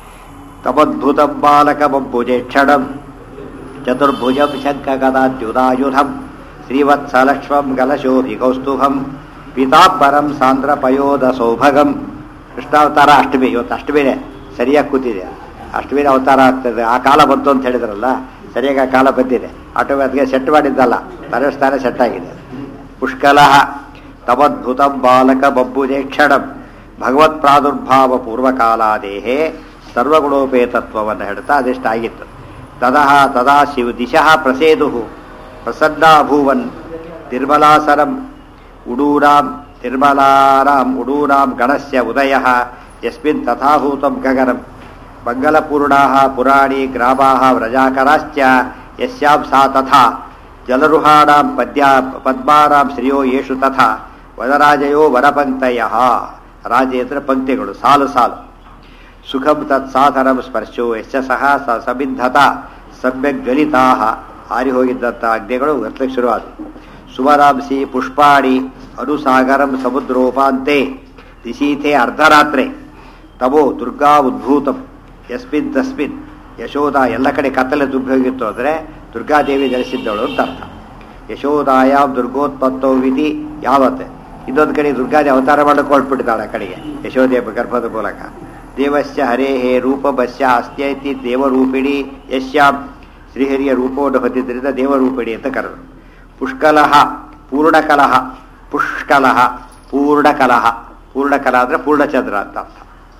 A: ತಪದ್ಭುತಂ ಬಾಲಕಮಂಬುಜೆ ಕ್ಷಣಂ ಚತುರ್ಭುಜಂ ಶಂಖಗದಾದ್ಯುದಾಯುಧಂ ಶ್ರೀವತ್ಸಲಕ್ಷ್ಮಂ ಗಲಶೋಭಿ ಕೌಸ್ತುಭಂ ಪೀತಾಂಬರಂ ಸಾಂದ್ರ ಪಯೋಧ ಸೌಭಗಂ ಕೃಷ್ಣಾವತಾರ ಅಷ್ಟಮಿ ಇವತ್ತು ಅಷ್ಟಮಿನೇ ಸರಿಯಾಗಿ ಕೂತಿದೆ ಅಷ್ಟಮಿನ ಅವತಾರ ಆಗ್ತದೆ ಆ ಕಾಲ ಬಂತು ಅಂತ ಹೇಳಿದ್ರಲ್ಲ ಸರಿಯಾಗಿ ಆ ಕಾಲ ಬಂದಿದೆ ಆಟೋಮ್ಯಾಟಿಗೆ ಸೆಟ್ ಮಾಡಿದ್ದಲ್ಲ ತರಸ್ತಾನೆ ಸೆಟ್ ಆಗಿದೆ ಪುಷ್ಕಲ ತಮದ್ಭುತಂ ಬಾಲಕ ಬಬ್ಬುಜೆ ಕ್ಷಣಂ ಭಗವತ್ ಪ್ರಾದುರ್ಭಾವ ಪೂರ್ವಕಾಲಾದೇಹೇ ಸರ್ವಗುಣೋಪೇತತ್ವವನ್ನು ಹೇಳ್ತಾ ಅದೆಷ್ಟಾಗಿತ್ತು ತದಹ ತದಾ ಶಿವ ದಿಶಃ ಪ್ರಸೇದು ಪ್ರಸನ್ನಾಭೂವನ್ ನಿರ್ಮಲಾಸರಂ ಉಡೂರಾಂ ನಿರ್ಮಲಾರಾಂ ಉಡೂರಾಂ ಗಣಸ್ಯ ಉದಯ ಯಸ್ಮಿನ್ ತಥಾಭೂತಂ ಗಗನಂ ಮಂಗಲಪೂರ್ಣಾ ಪುರಾಣಿ ಗ್ರಾಮಾ ವ್ರಜಾಕರಾಶ್ಚ ಯಸ್ಯಾಂ ಸಾ ತಥಾ ಜಲರುಹಾಣಾಂ ಪದ್ಯಾ ಪದ್ಮಾನಾಂ ಶ್ರಿಯೋ ಯೇಷು ತಥಾ ವನರಾಜಯೋ ವನಪಂಕ್ತಯ ರಾಜೇಂದ್ರ ಪಂಕ್ತಿಗಳು ಸಾಲು ಸಾಲು ಸುಖಂ ತತ್ ಸಾಧನಂ ಸ್ಪರ್ಶೋ ಯಶ್ಚ ಸಹ ಸ ಸಬಿಂಧತ ಸಮ್ಯಕ್ ಜ್ವಲಿತಾ ಹಾರಿ ಹೋಗಿದ್ದಂಥ ಅಗ್ನಿಗಳು ಗರ್ತಕ್ಕೆ ಶುರುವಾದವು ಸುವರಾಂಸಿ ಪುಷ್ಪಾಣಿ ಅನುಸಾಗರಂ ಸಮುದ್ರೋಪಾಂತೆ ದಿಶೀತೆ ಅರ್ಧರಾತ್ರೆ ತಮೋ ದುರ್ಗಾ ಉದ್ಭೂತಂ ಯಸ್ಮಿನ್ ತಸ್ಮಿನ್ ಯಶೋಧ ಎಲ್ಲ ಕಡೆ ಕತ್ತಲೆ ದುಬ್ಬಿ ಹೋಗಿತ್ತು ಅಂದರೆ ದುರ್ಗಾದೇವಿ ಜನಿಸಿದ್ದವಳು ಅಂತ ಅರ್ಥ ಯಶೋದಾಯಾಮ್ ದುರ್ಗೋತ್ಪತ್ತೋ ವಿಧಿ ಯಾವತ್ತೆ ಇನ್ನೊಂದು ಕಡೆ ದುರ್ಗಾದಿ ಅವತಾರ ಮಾಡಕ್ಕೆ ಹೊರಟ್ಬಿಟ್ಟಿದ್ದಾಳೆ ಆ ಕಡೆಗೆ ಯಶೋದೆಯ ಗರ್ಭದ ಮೂಲಕ ದೇವಸ್ಯ ಹರೇಹೇ ರೂಪಭಸ್ಯ ಅಸ್ತ್ಯೈತಿ ದೇವರೂಪಿಣಿ ಯಶ್ಯಾಂ ಶ್ರೀಹರಿಯ ರೂಪವನ್ನು ಹೊಂದಿದ್ದರಿಂದ ದೇವರೂಪಿಣಿ ಅಂತ ಕರೆದರು ಪುಷ್ಕಲಹ ಪೂರ್ಣಕಲಹ ಪುಷ್ಕಲಹ ಪೂರ್ಣಕಲಹ ಪೂರ್ಣಕಲ ಅಂದರೆ ಪೂರ್ಣಚಂದ್ರ ಅಂತ ಅರ್ಥ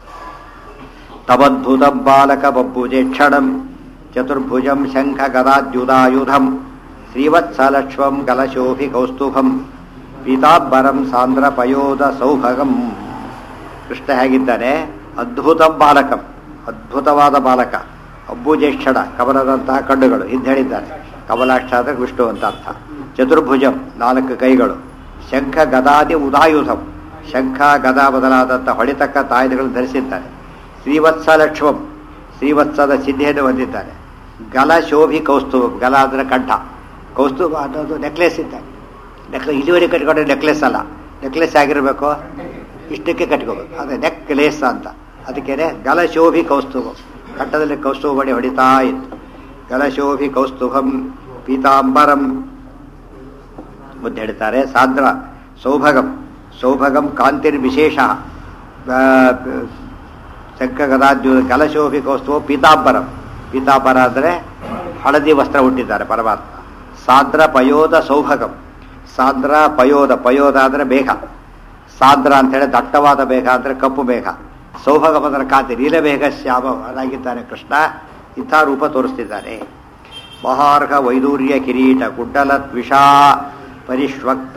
A: ತಮದ್ಭುತಂ ಬಾಲಕ ಬಬ್ಬುಜೆ ಕ್ಷಣಂ ಚತುರ್ಭುಜಂ ಶಂಖ ಗದಾದ್ಯುದಾಯುಧಂ ಶ್ರೀವತ್ಸಲಕ್ಷ್ಮಂ ಕಲಶೋಭಿ ಕೌಸ್ತುಭಂ ಪೀತಾಂಬರಂ ಸಾಂದ್ರ ಪಯೋಧ ಸೌಭಗಂ ಕೃಷ್ಣ ಹೇಗಿದ್ದಾನೆ ಅದ್ಭುತಂ ಬಾಲಕಂ ಅದ್ಭುತವಾದ ಬಾಲಕ ಅಬ್ಬುಜೇಕ್ಷಣ ಕಮಲದಂತಹ ಕಣ್ಣುಗಳು ಹಿಂದೆ ಹೇಳಿದ್ದಾರೆ ಕಮಲಾಕ್ಷ ಅಂದರೆ ವಿಷ್ಣು ಅಂತ ಅರ್ಥ ಚತುರ್ಭುಜಂ ನಾಲ್ಕು ಕೈಗಳು ಶಂಖ ಗದಾದಿ ಉದಾಯುಧಂ ಶಂಖ ಗದಾ ಬದಲಾದಂಥ ಹೊಳಿತಕ್ಕ ತಾಯ್ದಗಳನ್ನು ಧರಿಸಿದ್ದಾರೆ ಶ್ರೀವತ್ಸಲಕ್ಷ್ಮಂ ಶ್ರೀವತ್ಸದ ಸಿದ್ಧಿಯನ್ನು ಹೊಂದಿದ್ದಾರೆ ಗಲ ಶೋಭಿ ಕೌಸ್ತುಭ ಗಲ ಅಂದರೆ ಕಂಠ ಕೌಸ್ತುಭ ಅನ್ನೋದು ನೆಕ್ಲೆಸ್ ಇದ್ದಾಗ ನೆಕ್ಲೆ ಇಲ್ಲಿವರೆಗೆ ಕಟ್ಕೊಂಡ್ರೆ ನೆಕ್ಲೆಸ್ ಅಲ್ಲ ನೆಕ್ಲೆಸ್ ಆಗಿರಬೇಕು ಇಷ್ಟಕ್ಕೆ ಕಟ್ಕೋಬೇಕು ಅದೇ ನೆಕ್ಲೆಸ್ ಅಂತ ಅದಕ್ಕೇನೆ ಗಲಶೋಭಿ ಕೌಸ್ತುಭ ಕಂಠದಲ್ಲಿ ಕೌಸ್ತುಭ ಬಡಿ ಹೊಡಿತಾ ಇತ್ತು ಗಲಶೋಭಿ ಕೌಸ್ತುಭಂ ಪೀತಾಂಬರಂ ಮುಂದೆ ಹೇಳ್ತಾರೆ ಸಾಂದ್ರ ಸೌಭಗಂ ಸೌಭಗಂ ಕಾಂತಿರ್ ವಿಶೇಷ ಶಂಖಗದಾದ್ಯು ಗಲಶೋಭಿ ಕೌಸ್ತುಭ ಪೀತಾಂಬರಂ ಪೀತಾಂಬರ ಅಂದರೆ ಹಳದಿ ವಸ್ತ್ರ ಹುಟ್ಟಿದ್ದಾರೆ ಪರಮಾತ್ಮ ಸಾಂದ್ರ ಪಯೋಧ ಸೌಭಗಂ ಸಾಂದ್ರ ಪಯೋಧ ಪಯೋಧ ಅಂದರೆ ಬೇಗ ಸಾಂದ್ರ ಅಂತೇಳಿ ದಟ್ಟವಾದ ಬೇಗ ಅಂದರೆ ಕಪ್ಪು ಬೇಗ ಸೌಭಗಂ ಅಂದರೆ ಕಾಂತಿ ನೀಲಬೇಗ ಶ್ಯಾಮನಾಗಿದ್ದಾನೆ ಕೃಷ್ಣ ಇಂಥ ರೂಪ ತೋರಿಸ್ತಿದ್ದಾನೆ ಮಹಾರ್ಘ ವೈದೂರ್ಯ ಕಿರೀಟ ಕುಡ್ಡಲ ದ್ವಿಷಾ ಪರಿಶ್ವಕ್ತ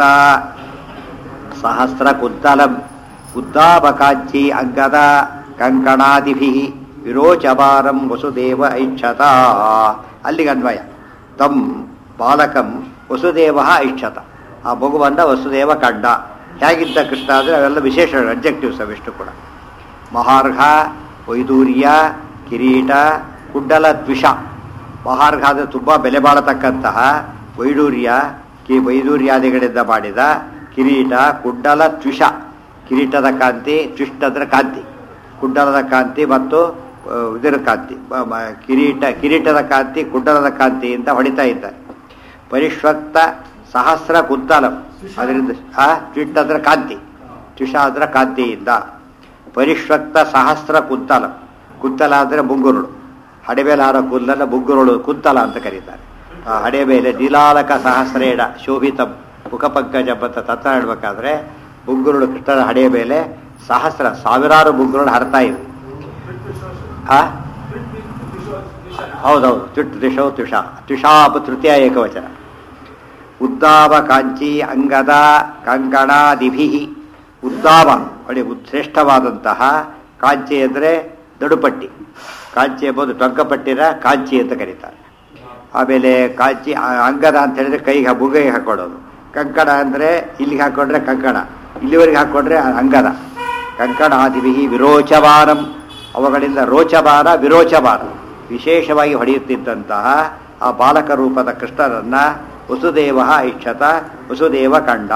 A: ಸಹಸ್ರ ಕುದ್ದಲಂ ಉದ್ದಾಬಕಾಂಚಿ ಅಂಗದ ಕಂಕಣಾದಿಭಿ ವಿರೋಚಬಾರಂ ವಸುದೇವ ಐಚ್ಛತ ಅಲ್ಲಿಗೆ ಅನ್ವಯ ತಂ ಬಾಲಕಂ ವಸುದೇವ ಐಚ್ಛತ ಆ ಮಗುವನ್ನ ವಸುದೇವ ಕಂಡ ಹೇಗಿದ್ದ ಕೃಷ್ಣ ಅಂದರೆ ಅವೆಲ್ಲ ವಿಶೇಷ ಅಬ್ಜೆಕ್ಟಿವ್ಸ್ ಅವಿಷ್ಟು ಕೂಡ ಮಹಾರ್ಘ ವೈದೂರ್ಯ ಕಿರೀಟ ಕುಡ್ಡಲ ದ್ವಿಷ ಮಹಾರ್ಘ ಅಂದರೆ ತುಂಬ ಬೆಲೆ ಬಾಳತಕ್ಕಂತಹ ವೈಡೂರ್ಯ ಕಿ ವೈದೂರ್ಯಾದಿಗಳಿಂದ ಮಾಡಿದ ಕಿರೀಟ ಕುಡ್ಡಲ ತ್ವಿಷ ಕಿರೀಟದ ಕಾಂತಿ ತ್ವಿಷ್ಟ ಅಂದರೆ ಕಾಂತಿ ಕುಡ್ಡಲದ ಕಾಂತಿ ಮತ್ತು ಆ, ಇದರ ಕಾಂತಿ ಮ- ಮ- ಕಿರೀಟ ಕಿರೀಟದ ಕಾಂತಿ ಕುಡ್ಡಲದ ಕಾಂತಿಯಿಂದ ಹೊಡಿತಾ ಇದ್ದಾರೆ ಪರಿಶ್ವಕ್ತ ಸಹಸ್ರ ಕುದ್ದಲಂ ಅದರಿಂದ ಆ ತ್ವಿಟ್ ಅಂದ್ರೆ ಕಾಂತಿ ತ್ವಿಷ ಅಂದ್ರೆ ಕಾಂತಿಯಿಂದ ಪರಿಶ್ವಕ್ತ ಸಹಸ್ರ ಕುತ್ತಲ ಕುತ್ತಲ ಅಂದರೆ ಮುಂಗುರುಳು ಹಡೆ ಮೇಲೆ ಹಾರೋ ಕೂದಲನ್ನ ಮುಂಗುರುಳು ಕುತ್ತಲ ಅಂತ ಕರೀತಾರೆ ಆ ಹಡೆ ಮೇಲೆ ನೀಲಾಲಕ ಸಹಸ್ರೇಣ ಶೋಭಿತಂ ಮುಖಪಂಕಜ ಅಂತ ತತ್ವ ಹೇಳ್ಬೇಕಾದ್ರೆ ಮುಂಗುರುಳು ಕೃಷ್ಣನ ಹಡೆಯ ಮೇಲೆ ಸಹಸ್ರ ಸಾವಿರಾರು ಮುಂಗುರುಳು ಹರ್ತಾ ಇವೆ ಆ ಹೌದೌದು ತುಟ್ ತ್ರಿಷೋ ತುಷ ತುಷಾಪ ತೃತೀಯ ಏಕವಚನ ಉದ್ದಾವ ಕಾಂಚಿ ಅಂಗದ ಕಂಕಣಾದಿಭಿ ಉದ್ದಾವ ಒಳ್ಳೆ ಉತ್- ಶ್ರೇಷ್ಠವಾದಂತಹ ಕಾಂಚಿ ಅಂದರೆ ದಡುಪಟ್ಟಿ ಕಾಂಚಿ ಎಂಬುದು ಟೊಂಕಪಟ್ಟಿನ ಕಾಂಚಿ ಅಂತ ಕರೀತಾರೆ ಆಮೇಲೆ ಕಾಂಚಿ ಆ, ಅಂಗದ ಅಂತ ಹೇಳಿದ್ರೆ ಕೈಗೆ ಬುಗೈಗೆ ಹಾಕೊಳ್ಳೋದು ಕಂಕಣ ಅಂದರೆ ಇಲ್ಲಿಗೆ ಹಾಕೊಂಡ್ರೆ ಕಂಕಣ ಇಲ್ಲಿವರೆಗೆ ಹಾಕೊಂಡ್ರೆ ಅಂಗದ ಕಂಕಣ ಆದಿಭಿ ವಿರೋಚಮಾನಂ ಅವುಗಳಿಂದ ರೋಚಮಾನ ವಿರೋಚಮಾನ ವಿಶೇಷವಾಗಿ ಹೊಡೆಯುತ್ತಿದ್ದಂತಹ ಆ ಬಾಲಕ ರೂಪದ ಕೃಷ್ಣರನ್ನ ವಸುದೇವ ಐಕ್ಷತ ವಸುದೇವ ಕಂಡ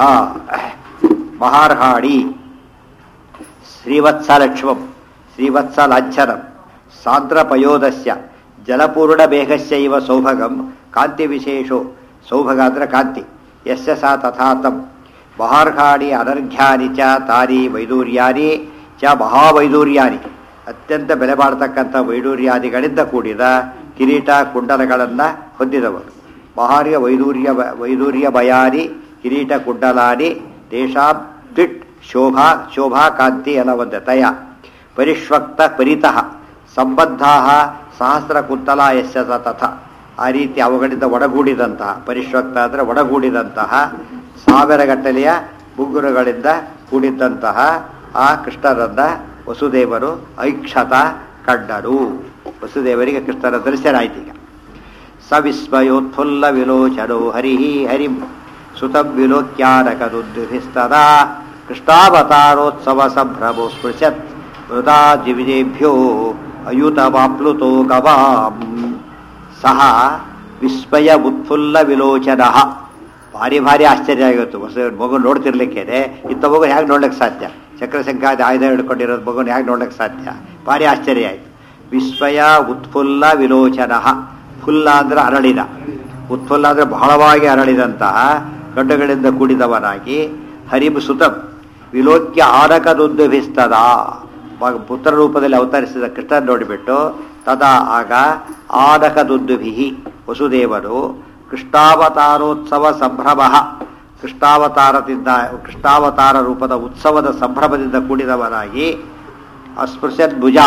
A: ಮಹಾರ್ಹಾಡಿ ಶ್ರೀವತ್ಸಲಕ್ಷ್ಮಂ ಶ್ರೀವತ್ಸಲಾಂಛನಂ ಸಾಂದ್ರಪಯೋದಸ್ಯ ಜಲಪೂರ್ಣ ಬೇಗಸ್ಯ ಇವ ಸೌಭಗಂ ಕಾಂತಿ ವಿಶೇಷೋ ಸೌಭಗ ಅಂದ್ರೆ ಕಾಂತಿ ಯಸ್ಯ ಸಾ ತಥಾ ತಂ ಮಹಾರ್ಹಾಡಿ ಅನರ್ಘ್ಯಾನಿ ಚ ತಾರಿ ವೈದೂರ್ಯಾನಿ ಚ ಮಹಾವೈದೂರ್ಯಾನಿ ಅತ್ಯಂತ ಬೆಲೆ ಬಾಳ್ತಕ್ಕಂಥ ವೈಡೂರ್ಯಾದಿಗಳಿಂದ ಕೂಡಿದ ಕಿರೀಟ ಕುಂಡಲಗಳನ್ನು ಹೊಂದಿದವರು ಮಹಾರ್ಯ ವೈದೂರ್ಯ ವೈದೂರ್ಯ ಭಯಾನಿ ಕಿರೀಟ ಕುಂಡಲಾನಿ ತೇಷಾಂ ತ್ವಿಟ್ ಶೋಭಾ ಶೋಭಾ ಕಾಂತಿ ಅಲವಂದ ತಯ ಪರಿಶ್ವಕ್ತ ಪರಿತಃ ಸಂಬದ್ಧಾ ಸಹಸ್ರ ಕುಂತಲ ಯಶ ತಥ ಆ ರೀತಿ ಅವುಗಳಿಂದ ಒಡಗೂಡಿದಂತಹ ಪರಿಶ್ವಕ್ತ ಅಂದರೆ ಒಡಗೂಡಿದಂತಹ ಸಾವಿರ ಗಟ್ಟಲೆಯ ಬುಗ್ಗುರುಗಳಿಂದ ಕೂಡಿದ್ದಂತಹ ಆ ಕೃಷ್ಣರನ್ನ ವಸುದೇವರು ಐಕ್ಷತ ಕಂಡರು ವಸುದೇವರಿಗೆ ಕೃಷ್ಣರ ದರ್ಶನಾಯ್ತು ಈಗ ಸವಿಸ್ಮಯೋತ್ಫುಲ್ಲ ವಿಲೋಚನೋ ಹರಿ ಹರಿಂ ಸುತಂ ವಿಲೋಕ್ಯಾನಕದುದ್ದುಭಿಸ್ತದಾ ಕೃಷ್ಣಾವತಾರೋತ್ಸವ ಸಂಭ್ರಮೋ ಸ್ಪೃಶತ್ ಮೃದಾ ಜಿವಿಜೇಭ್ಯೋ ಅಯುತವಾಪ್ಲುತೋ ಗವಾಂ ಸಹ ವಿಸ್ಮಯ ಉತ್ಫುಲ್ಲ ವಿಲೋಚನ ಭಾರಿ ಭಾರಿ ಆಶ್ಚರ್ಯ ಆಗಿತ್ತು ಹೊಸ ಮಗು ನೋಡ್ತಿರ್ಲಿಕ್ಕೇನೆ ಇಂಥ ಮಗು ಹೇಗೆ ನೋಡ್ಲಿಕ್ಕೆ ಸಾಧ್ಯ ಚಕ್ರಸಂಖ್ಯಾದ ಆಯುಧ ಹಿಡ್ಕೊಂಡಿರೋದು ಮಗುನ ಹೇಗೆ ನೋಡ್ಲಿಕ್ಕೆ ಸಾಧ್ಯ ಭಾರಿ ಆಶ್ಚರ್ಯ ಆಯಿತು ವಿಸ್ಮಯ ಉತ್ಫುಲ್ಲ ವಿಲೋಚನ ಫುಲ್ಲ ಅಂದ್ರೆ ಅರಳಿದ ಉತ್ಫುಲ್ಲ ಅಂದ್ರೆ ಬಹಳವಾಗಿ ಅರಳಿದಂತಹ ಗಡ್ಡಗಳಿಂದ ಕೂಡಿದವನಾಗಿ ಹರಿಬು ಸುತಂ ವಿಲೋಕ್ಯ ಆರಕದುದ್ದುಭಿಸ್ತದ ಪುತ್ರ ರೂಪದಲ್ಲಿ ಅವತರಿಸಿದ ಕೃಷ್ಣ ನೋಡಿಬಿಟ್ಟು ತದಾ ಆಗ ಆಡಕದುದ್ದುಭಿ ವಸುದೇವರು ಕೃಷ್ಣಾವತಾರೋತ್ಸವ ಸಂಭ್ರಮ ಕೃಷ್ಣಾವತಾರದಿಂದ ಕೃಷ್ಣಾವತಾರ ರೂಪದ ಉತ್ಸವದ ಸಂಭ್ರಮದಿಂದ ಕೂಡಿದವನಾಗಿ ಅಸ್ಪೃಶ್ಯತ್ ಭುಜ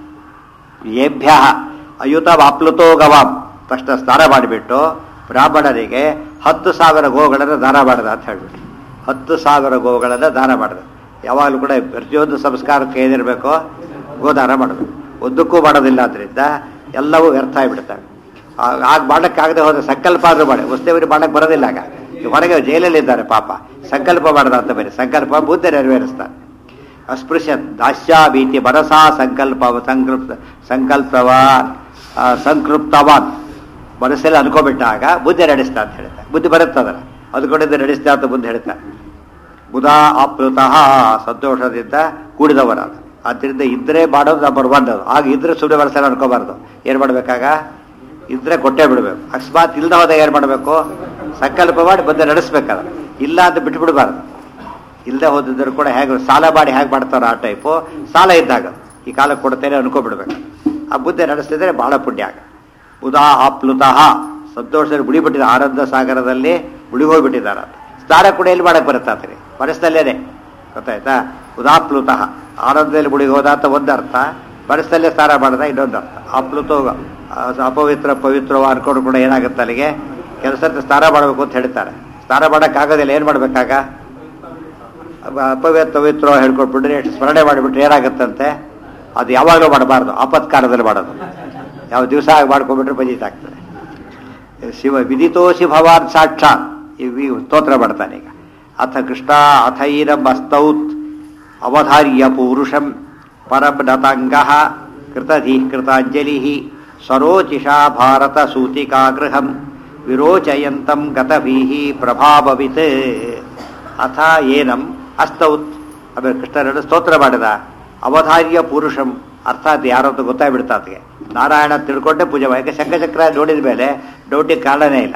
A: ಏಭ್ಯ ಅಯುತ ವಾಪ್ಲುತೋ ಗವಾಂ ತಕ್ಷಣ ಸ್ನಾನ ಮಾಡಿಬಿಟ್ಟು ಬ್ರಾಹ್ಮಣರಿಗೆ ಹತ್ತು ಸಾವಿರ ಗೋಗಳನ್ನು ದಾನ ಮಾಡಿದ ಅಂತ ಹೇಳ್ಬಿಟ್ಟು ಹತ್ತು ಸಾವಿರ ಗೋಗಳನ್ನು ದಾನ ಮಾಡಿದ ಯಾವಾಗಲೂ ಕೂಡ ಪ್ರತಿಯೊಂದು ಸಂಸ್ಕಾರಕ್ಕೆ ಏನಿರಬೇಕೋ ಗೋದಾನ ಮಾಡಬೇಕು ಒಂದಕ್ಕೂ ಮಾಡೋದಿಲ್ಲ ಅದರಿಂದ ಎಲ್ಲವೂ ವ್ಯರ್ಥ ಆಗಿಬಿಡ್ತವೆ ಆ- ಆಗ ಮಾಡಕ್ಕಾಗದೆ ಹೋದ ಸಂಕಲ್ಪ ಆದ್ರೂ ಮಾಡಿ ವಸ್ತುವಿನ ಮಾಡಕ್ಕೆ ಬರೋದಿಲ್ಲ ಆಗ ಈಗ ಹೊರಗೆ ಜೈಲಲ್ಲಿದ್ದಾರೆ ಪಾಪ ಸಂಕಲ್ಪ ಮಾಡದ ಅಂತ ಬೇರೆ ಸಂಕಲ್ಪ ಬುದ್ಧ ನೆರವೇರಿಸ್ತಾರೆ ಅಸ್ಪೃಶ್ಯ ದಾಸ್ಯಾಭೀತಿ ಮನಸಾ ಸಂಕಲ್ಪ ಸಂಕಲ್ಪ ಸಂಕಲ್ಪವಾನ್ ಆ, ಸಂಕೃಪ್ತವಾನ್ ಮನಸ್ಸಲ್ಲಿ ಅನ್ಕೋಬಿಟ್ಟಾಗ ಬುದ್ಧಿ ನಡೆಸ್ತಾ ಅಂತ ಹೇಳ್ತಾರೆ ಬುದ್ಧಿ ಬರುತ್ತದಲ್ಲ ಅದ್ಕೊಂಡಿದ್ದು ನಡೆಸ್ತಾ ಅಂತ ಬುದ್ಧಿ ಹೇಳ್ತಾರೆ ಬುಧಾ ಆಪ್ಲುತಃ ಸಂತೋಷದಿಂದ ಕೂಡಿದವರಾದ ಆದ್ದರಿಂದ ಇದ್ರೆ ಮಾಡೋದು ನಂಬರ್ ಒನ್ ಅದು ಆಗ ಇದ್ರೆ ಸುಮ್ಮನೆ ಬಳಸಲ್ಲ ಅನ್ಕೋಬಾರ್ದು ಏನು ಮಾಡಬೇಕಾಗ ಇದ್ರೆ ಕೊಟ್ಟೇ ಬಿಡಬೇಕು ಅಕಸ್ಮಾತ್ ಇಲ್ದ ಹೋದಾಗ ಏನು ಮಾಡಬೇಕು ಸಂಕಲ್ಪ ಮಾಡಿ ಬಂದು ನಡೆಸ್ಬೇಕಾದ ಇಲ್ಲ ಅಂತ ಬಿಟ್ಬಿಡ್ಬಾರ್ದು ಇಲ್ಲದೆ ಹೋದಿದ್ರು ಕೂಡ ಹೇಗೆ ಸಾಲ ಮಾಡಿ ಹೇಗೆ ಮಾಡ್ತಾರೋ ಆ ಟೈಪು ಸಾಲ ಇದ್ದಾಗ ಈ ಕಾಲಕ್ಕೆ ಕೊಡ್ತೇನೆ ಅನ್ಕೋಬಿಡ್ಬೇಕು ಆ ಬುದ್ಧಿ ನಡೆಸ್ತಿದ್ರೆ ಬಹಳ ಪುಣ್ಯ ಆಗ ಉದಾ ಆಪ್ಲುತಃ ಸಂತೋಷದಲ್ಲಿ ಮುಡಿಬಿಟ್ಟಿದ ಆನಂದ ಸಾಗರದಲ್ಲಿ ಮುಡಿಗೋಗ್ಬಿಟ್ಟಿದ್ದಾರೆ ಸ್ನಾನ ಕೂಡ ಎಲ್ಲಿ ಮಾಡಕ್ಕೆ ಬರುತ್ತೆ ಆತನಿಗೆ ಮನಸ್ಸಲ್ಲೇನೆ ಗೊತ್ತಾಯ್ತಾ ಉದಾಪ್ಲುತಃ ಆನಂದದಲ್ಲಿ ಮುಡಿಗೆ ಹೋದ ಅಂತ ಒಂದು ಅರ್ಥ ಮನಸ್ಸಲ್ಲೇ ಸ್ನಾನ ಮಾಡಿದ ಇನ್ನೊಂದು ಅರ್ಥ ಆಪ್ಲುತ ಅಪವಿತ್ರ ಪವಿತ್ರವ ಅನ್ಕೊಂಡು ಕೂಡ ಏನಾಗುತ್ತೆ ಅಲ್ಲಿಗೆ ಕೆಲಸ ಸ್ನಾನ ಮಾಡಬೇಕು ಅಂತ ಹೇಳ್ತಾರೆ ಸ್ನಾನ ಮಾಡೋಕ್ಕಾಗೋದಿಲ್ಲ ಏನು ಮಾಡಬೇಕಾಗ ಅಪವಿತ್ರ ಪವಿತ್ರ ಹೇಳ್ಕೊಟ್ಬಿಟ್ರೆ ಸ್ಮರಣೆ ಮಾಡಿಬಿಟ್ರೆ ಏನಾಗುತ್ತಂತೆ ಅದು ಯಾವಾಗಲೂ ಮಾಡಬಾರ್ದು ಆಪತ್ಕಾಲದಲ್ಲಿ ಮಾಡೋದು ಯಾವ ದಿವಸ ಆಗಿ ಮಾಡ್ಕೊಂಡ್ಬಿಟ್ರೆ ಬಜೀತ್ ಆಗ್ತದೆ ಶಿವ ವಿದಿತೋಸಿ ಭವಾನ್ ಸಾಕ್ಷಾತ್ ಈ ಸ್ತೋತ್ರ ಮಾಡ್ತಾನೆ ಈಗ ಅಥ ಕೃಷ್ಣ ಅಥೈರಂ ಅಸ್ತೌತ್ ಅವಧಾರ್ಯ ಪೂರುಷಂ ಪರಂ ನತಾಂಗ ಕೃತಧಿ ಕೃತಾಂಜಲಿ ಸ್ವರೋಚಿಷಾ ಭಾರತ ಸೂತಿಕಾಗೃಹಂ ವಿರೋಚಯಂತಂ ಗತಭೀ ಪ್ರಭಾವವಿತ್ ಅಥ ಏನಂ ಅಸ್ತೌತ್ ಆಮೇಲೆ ಕೃಷ್ಣನನ್ನು ಸ್ತೋತ್ರ ಮಾಡಿದ ಅವಧಾರ್ಯ ಪುರುಷಂ ಅರ್ಥಾತ್ ಯಾರು ಅಂತ ಗೊತ್ತಾಗ್ಬಿಡ್ತಾ ಅದಕ್ಕೆ ನಾರಾಯಣ ತಿಳ್ಕೊಂಡೆ ಪೂಜೆ ಮಾಡಿ ಯಾಕೆ ಶಂಖಚಕ್ರ ನೋಡಿದ ಮೇಲೆ ಡೌಟಿಗೆ ಕಾರಣನೇ ಇಲ್ಲ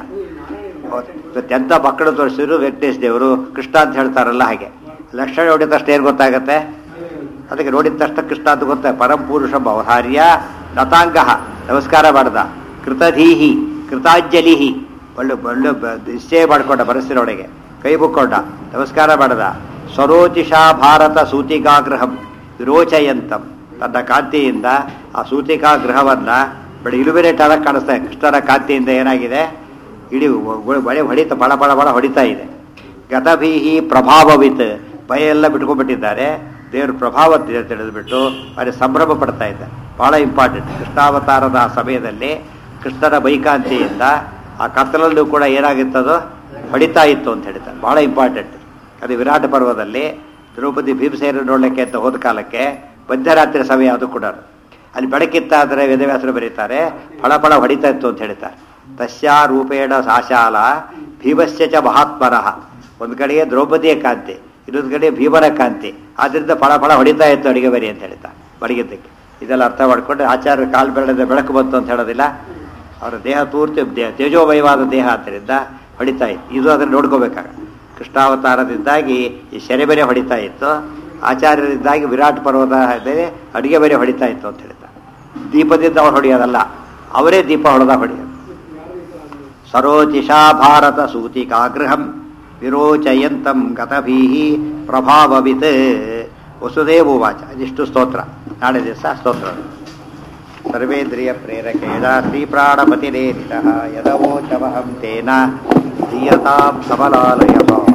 A: ಎಂಥ ಮಕ್ಕಳು ತೋರಿಸಿದ್ರು ವೆಂಕಟೇಶ್ ದೇವರು ಕೃಷ್ಣ ಅಂತ ಹೇಳ್ತಾರಲ್ಲ ಹಾಗೆ ಲಕ್ಷಣ ನೋಡಿದ ತಕ್ಷಣ ಏನು ಗೊತ್ತಾಗುತ್ತೆ ಅದಕ್ಕೆ ನೋಡಿದ ತಕ್ಷಣ ಕೃಷ್ಣ ಅಂತ ಗೊತ್ತ ಪರಂ ಪುರುಷ ಅವಧಾರ್ಯ ನತಾಂಗ ನಮಸ್ಕಾರ ಮಾಡ್ದ ಕೃತಧೀಹಿ ಕೃತಾಂಜಲಿಹಿ ಒಳ್ಳೆ ಒಳ್ಳೆ ಬ- ನಿಶ್ಚಯ ಮಾಡಿಕೊಂಡ ಮನಸ್ಸಿನೊಳಗೆ ಕೈ ಮುಕ್ಕೊಂಡ ನಮಸ್ಕಾರ ಮಾಡದ ಸ್ವರೋಚಿಷಾ ಭಾರತ ಸೂತಿಕಾಗೃಹಂ ವಿರೋಚಯಂತಂ ತನ್ನ ಕಾಂತಿಯಿಂದ ಆ ಸೂತಿಕಾಗೃಹವನ್ನ ಬಟ್ ಇಲ್ಯುಮಿನೇಟ್ ಆದಾಗ ಕಾಣಿಸ್ತಾ ಇದೆ ಕೃಷ್ಣನ ಕಾಂತಿಯಿಂದ ಏನಾಗಿದೆ ಇಡೀ ಒ- ಬಳೆ ಹೊಡಿತ ಬಳ ಬಳ ಬಳ ಹೊಡಿತಾ ಇದೆ ಗತಭೀಹಿ ಪ್ರಭಾವವಿತ್ ಭಯ ಎಲ್ಲ ಬಿಟ್ಕೊಂಡ್ಬಿಟ್ಟಿದ್ದಾರೆ ದೇವ್ರ ಪ್ರಭಾವ ತಿ- ತಿಳಿದ್ಬಿಟ್ಟು ಅಲ್ಲಿ ಸಂಭ್ರಮ ಪಡ್ತಾ ಇದ್ದಾರೆ ಬಹಳ ಇಂಪಾರ್ಟೆಂಟ್ ಕೃಷ್ಣಾವತಾರದ ಆ ಸಮಯದಲ್ಲಿ ಕೃಷ್ಣನ ಬೈಕಾಂತಿಯಿಂದ ಆ ಕತ್ತಲಲ್ಲೂ ಕೂಡ ಏನಾಗಿತ್ತದೋ ಹೊಡಿತಾ ಇತ್ತು ಅಂತ ಹೇಳ್ತಾರೆ ಬಹಳ ಇಂಪಾರ್ಟೆಂಟ್ ಅದು ವಿರಾಟ ಪರ್ವದಲ್ಲಿ ದ್ರೌಪದಿ ಭೀಮಸೇನ ನೋಡ್ಲಿಕ್ಕೆ ಅಂತ ಹೋದ ಕಾಲಕ್ಕೆ ಮಧ್ಯರಾತ್ರಿ ಸಮಯ ಅದು ಕೂಡ ಅಲ್ಲಿ ಬೆಳಕಿತ್ತಾದರೆ ವೇದವ್ಯಾಸರು ಬರೀತಾರೆ ಫಳ ಫಳ ಹೊಡಿತಾ ಇತ್ತು ಅಂತ ಹೇಳ್ತಾರೆ ತಸ್ಯಾ ರೂಪೇಣ ಸಾಶಾಲ ಭೀಮಸ್ಯ ಚ ಮಹಾತ್ಮನಃ ಒಂದು ಕಡೆಗೆ ದ್ರೌಪದಿಯ ಕಾಂತಿ ಇನ್ನೊಂದು ಕಡೆ ಭೀಮನ ಕಾಂತಿ ಆದ್ರಿಂದ ಫಳ ಫಳ ಹೊಡಿತಾ ಇತ್ತು ಅಡಿಗೆ ಬರಿ ಅಂತ ಹೇಳ್ತಾರೆ ಬಡಗಿದ್ದಕ್ಕೆ ಇದೆಲ್ಲ ಅರ್ಥ ಮಾಡ್ಕೊಂಡು ಆಚಾರ್ಯ ಕಾಲು ಬೆಳೆದ ಬೆಳಕು ಬಂತು ಅಂತ ಹೇಳೋದಿಲ್ಲ ಅವರ ದೇಹ ಪೂರ್ತಿ ದೇ- ತೇಜೋಮಯವಾದ ದೇಹ ಆದ್ದರಿಂದ ಹೊಡಿತಾ ಇತ್ತು ಇದು ಅದನ್ನು ನೋಡ್ಕೋಬೇಕಾಗ ಕೃಷ್ಣಾವತಾರದಿಂದಾಗಿ ಈ ಸೆರೆಬೆರೆ ಹೊಡಿತಾ ಇತ್ತು ಆಚಾರ್ಯರಿಂದಾಗಿ ವಿರಾಟ್ ಪರ್ವತ ಬೇರೆ ಅಡಿಗೆ ಬೇರೆ ಹೊಡಿತಾ ಇತ್ತು ಅಂತ ಹೇಳ್ತಾರೆ ದೀಪದಿಂದ ಅವ್ರು ಹೊಡೆಯೋದಲ್ಲ ಅವರೇ ದೀಪ ಹೊಡೆದ ಹೊಡೆಯೋದು ಸರೋಜಿಷಾ ಭಾರತ ಸೂತಿಕಾಗೃಹಂ ವಿರೋಚಯಂತಂ ಗತಭೀಹಿ ಪ್ರಭಾವವಿತ್ ವಸುದೇವೋವಾಚ ಇದಿಷ್ಟು ಸ್ತೋತ್ರ ನಾಳೆ ದಿವಸ ಸ್ತೋತ್ರ ಸರ್ವೇಂದ್ರಿಯ ಪ್ರೇರಕೇಣ ಶ್ರೀಪ್ರಾಣಪತಿರೇರಿತಃ ಯದವೋಚಮಹಂ ತೇನ ಧೀಯತಾಂ ಸಬಲಾಲಯ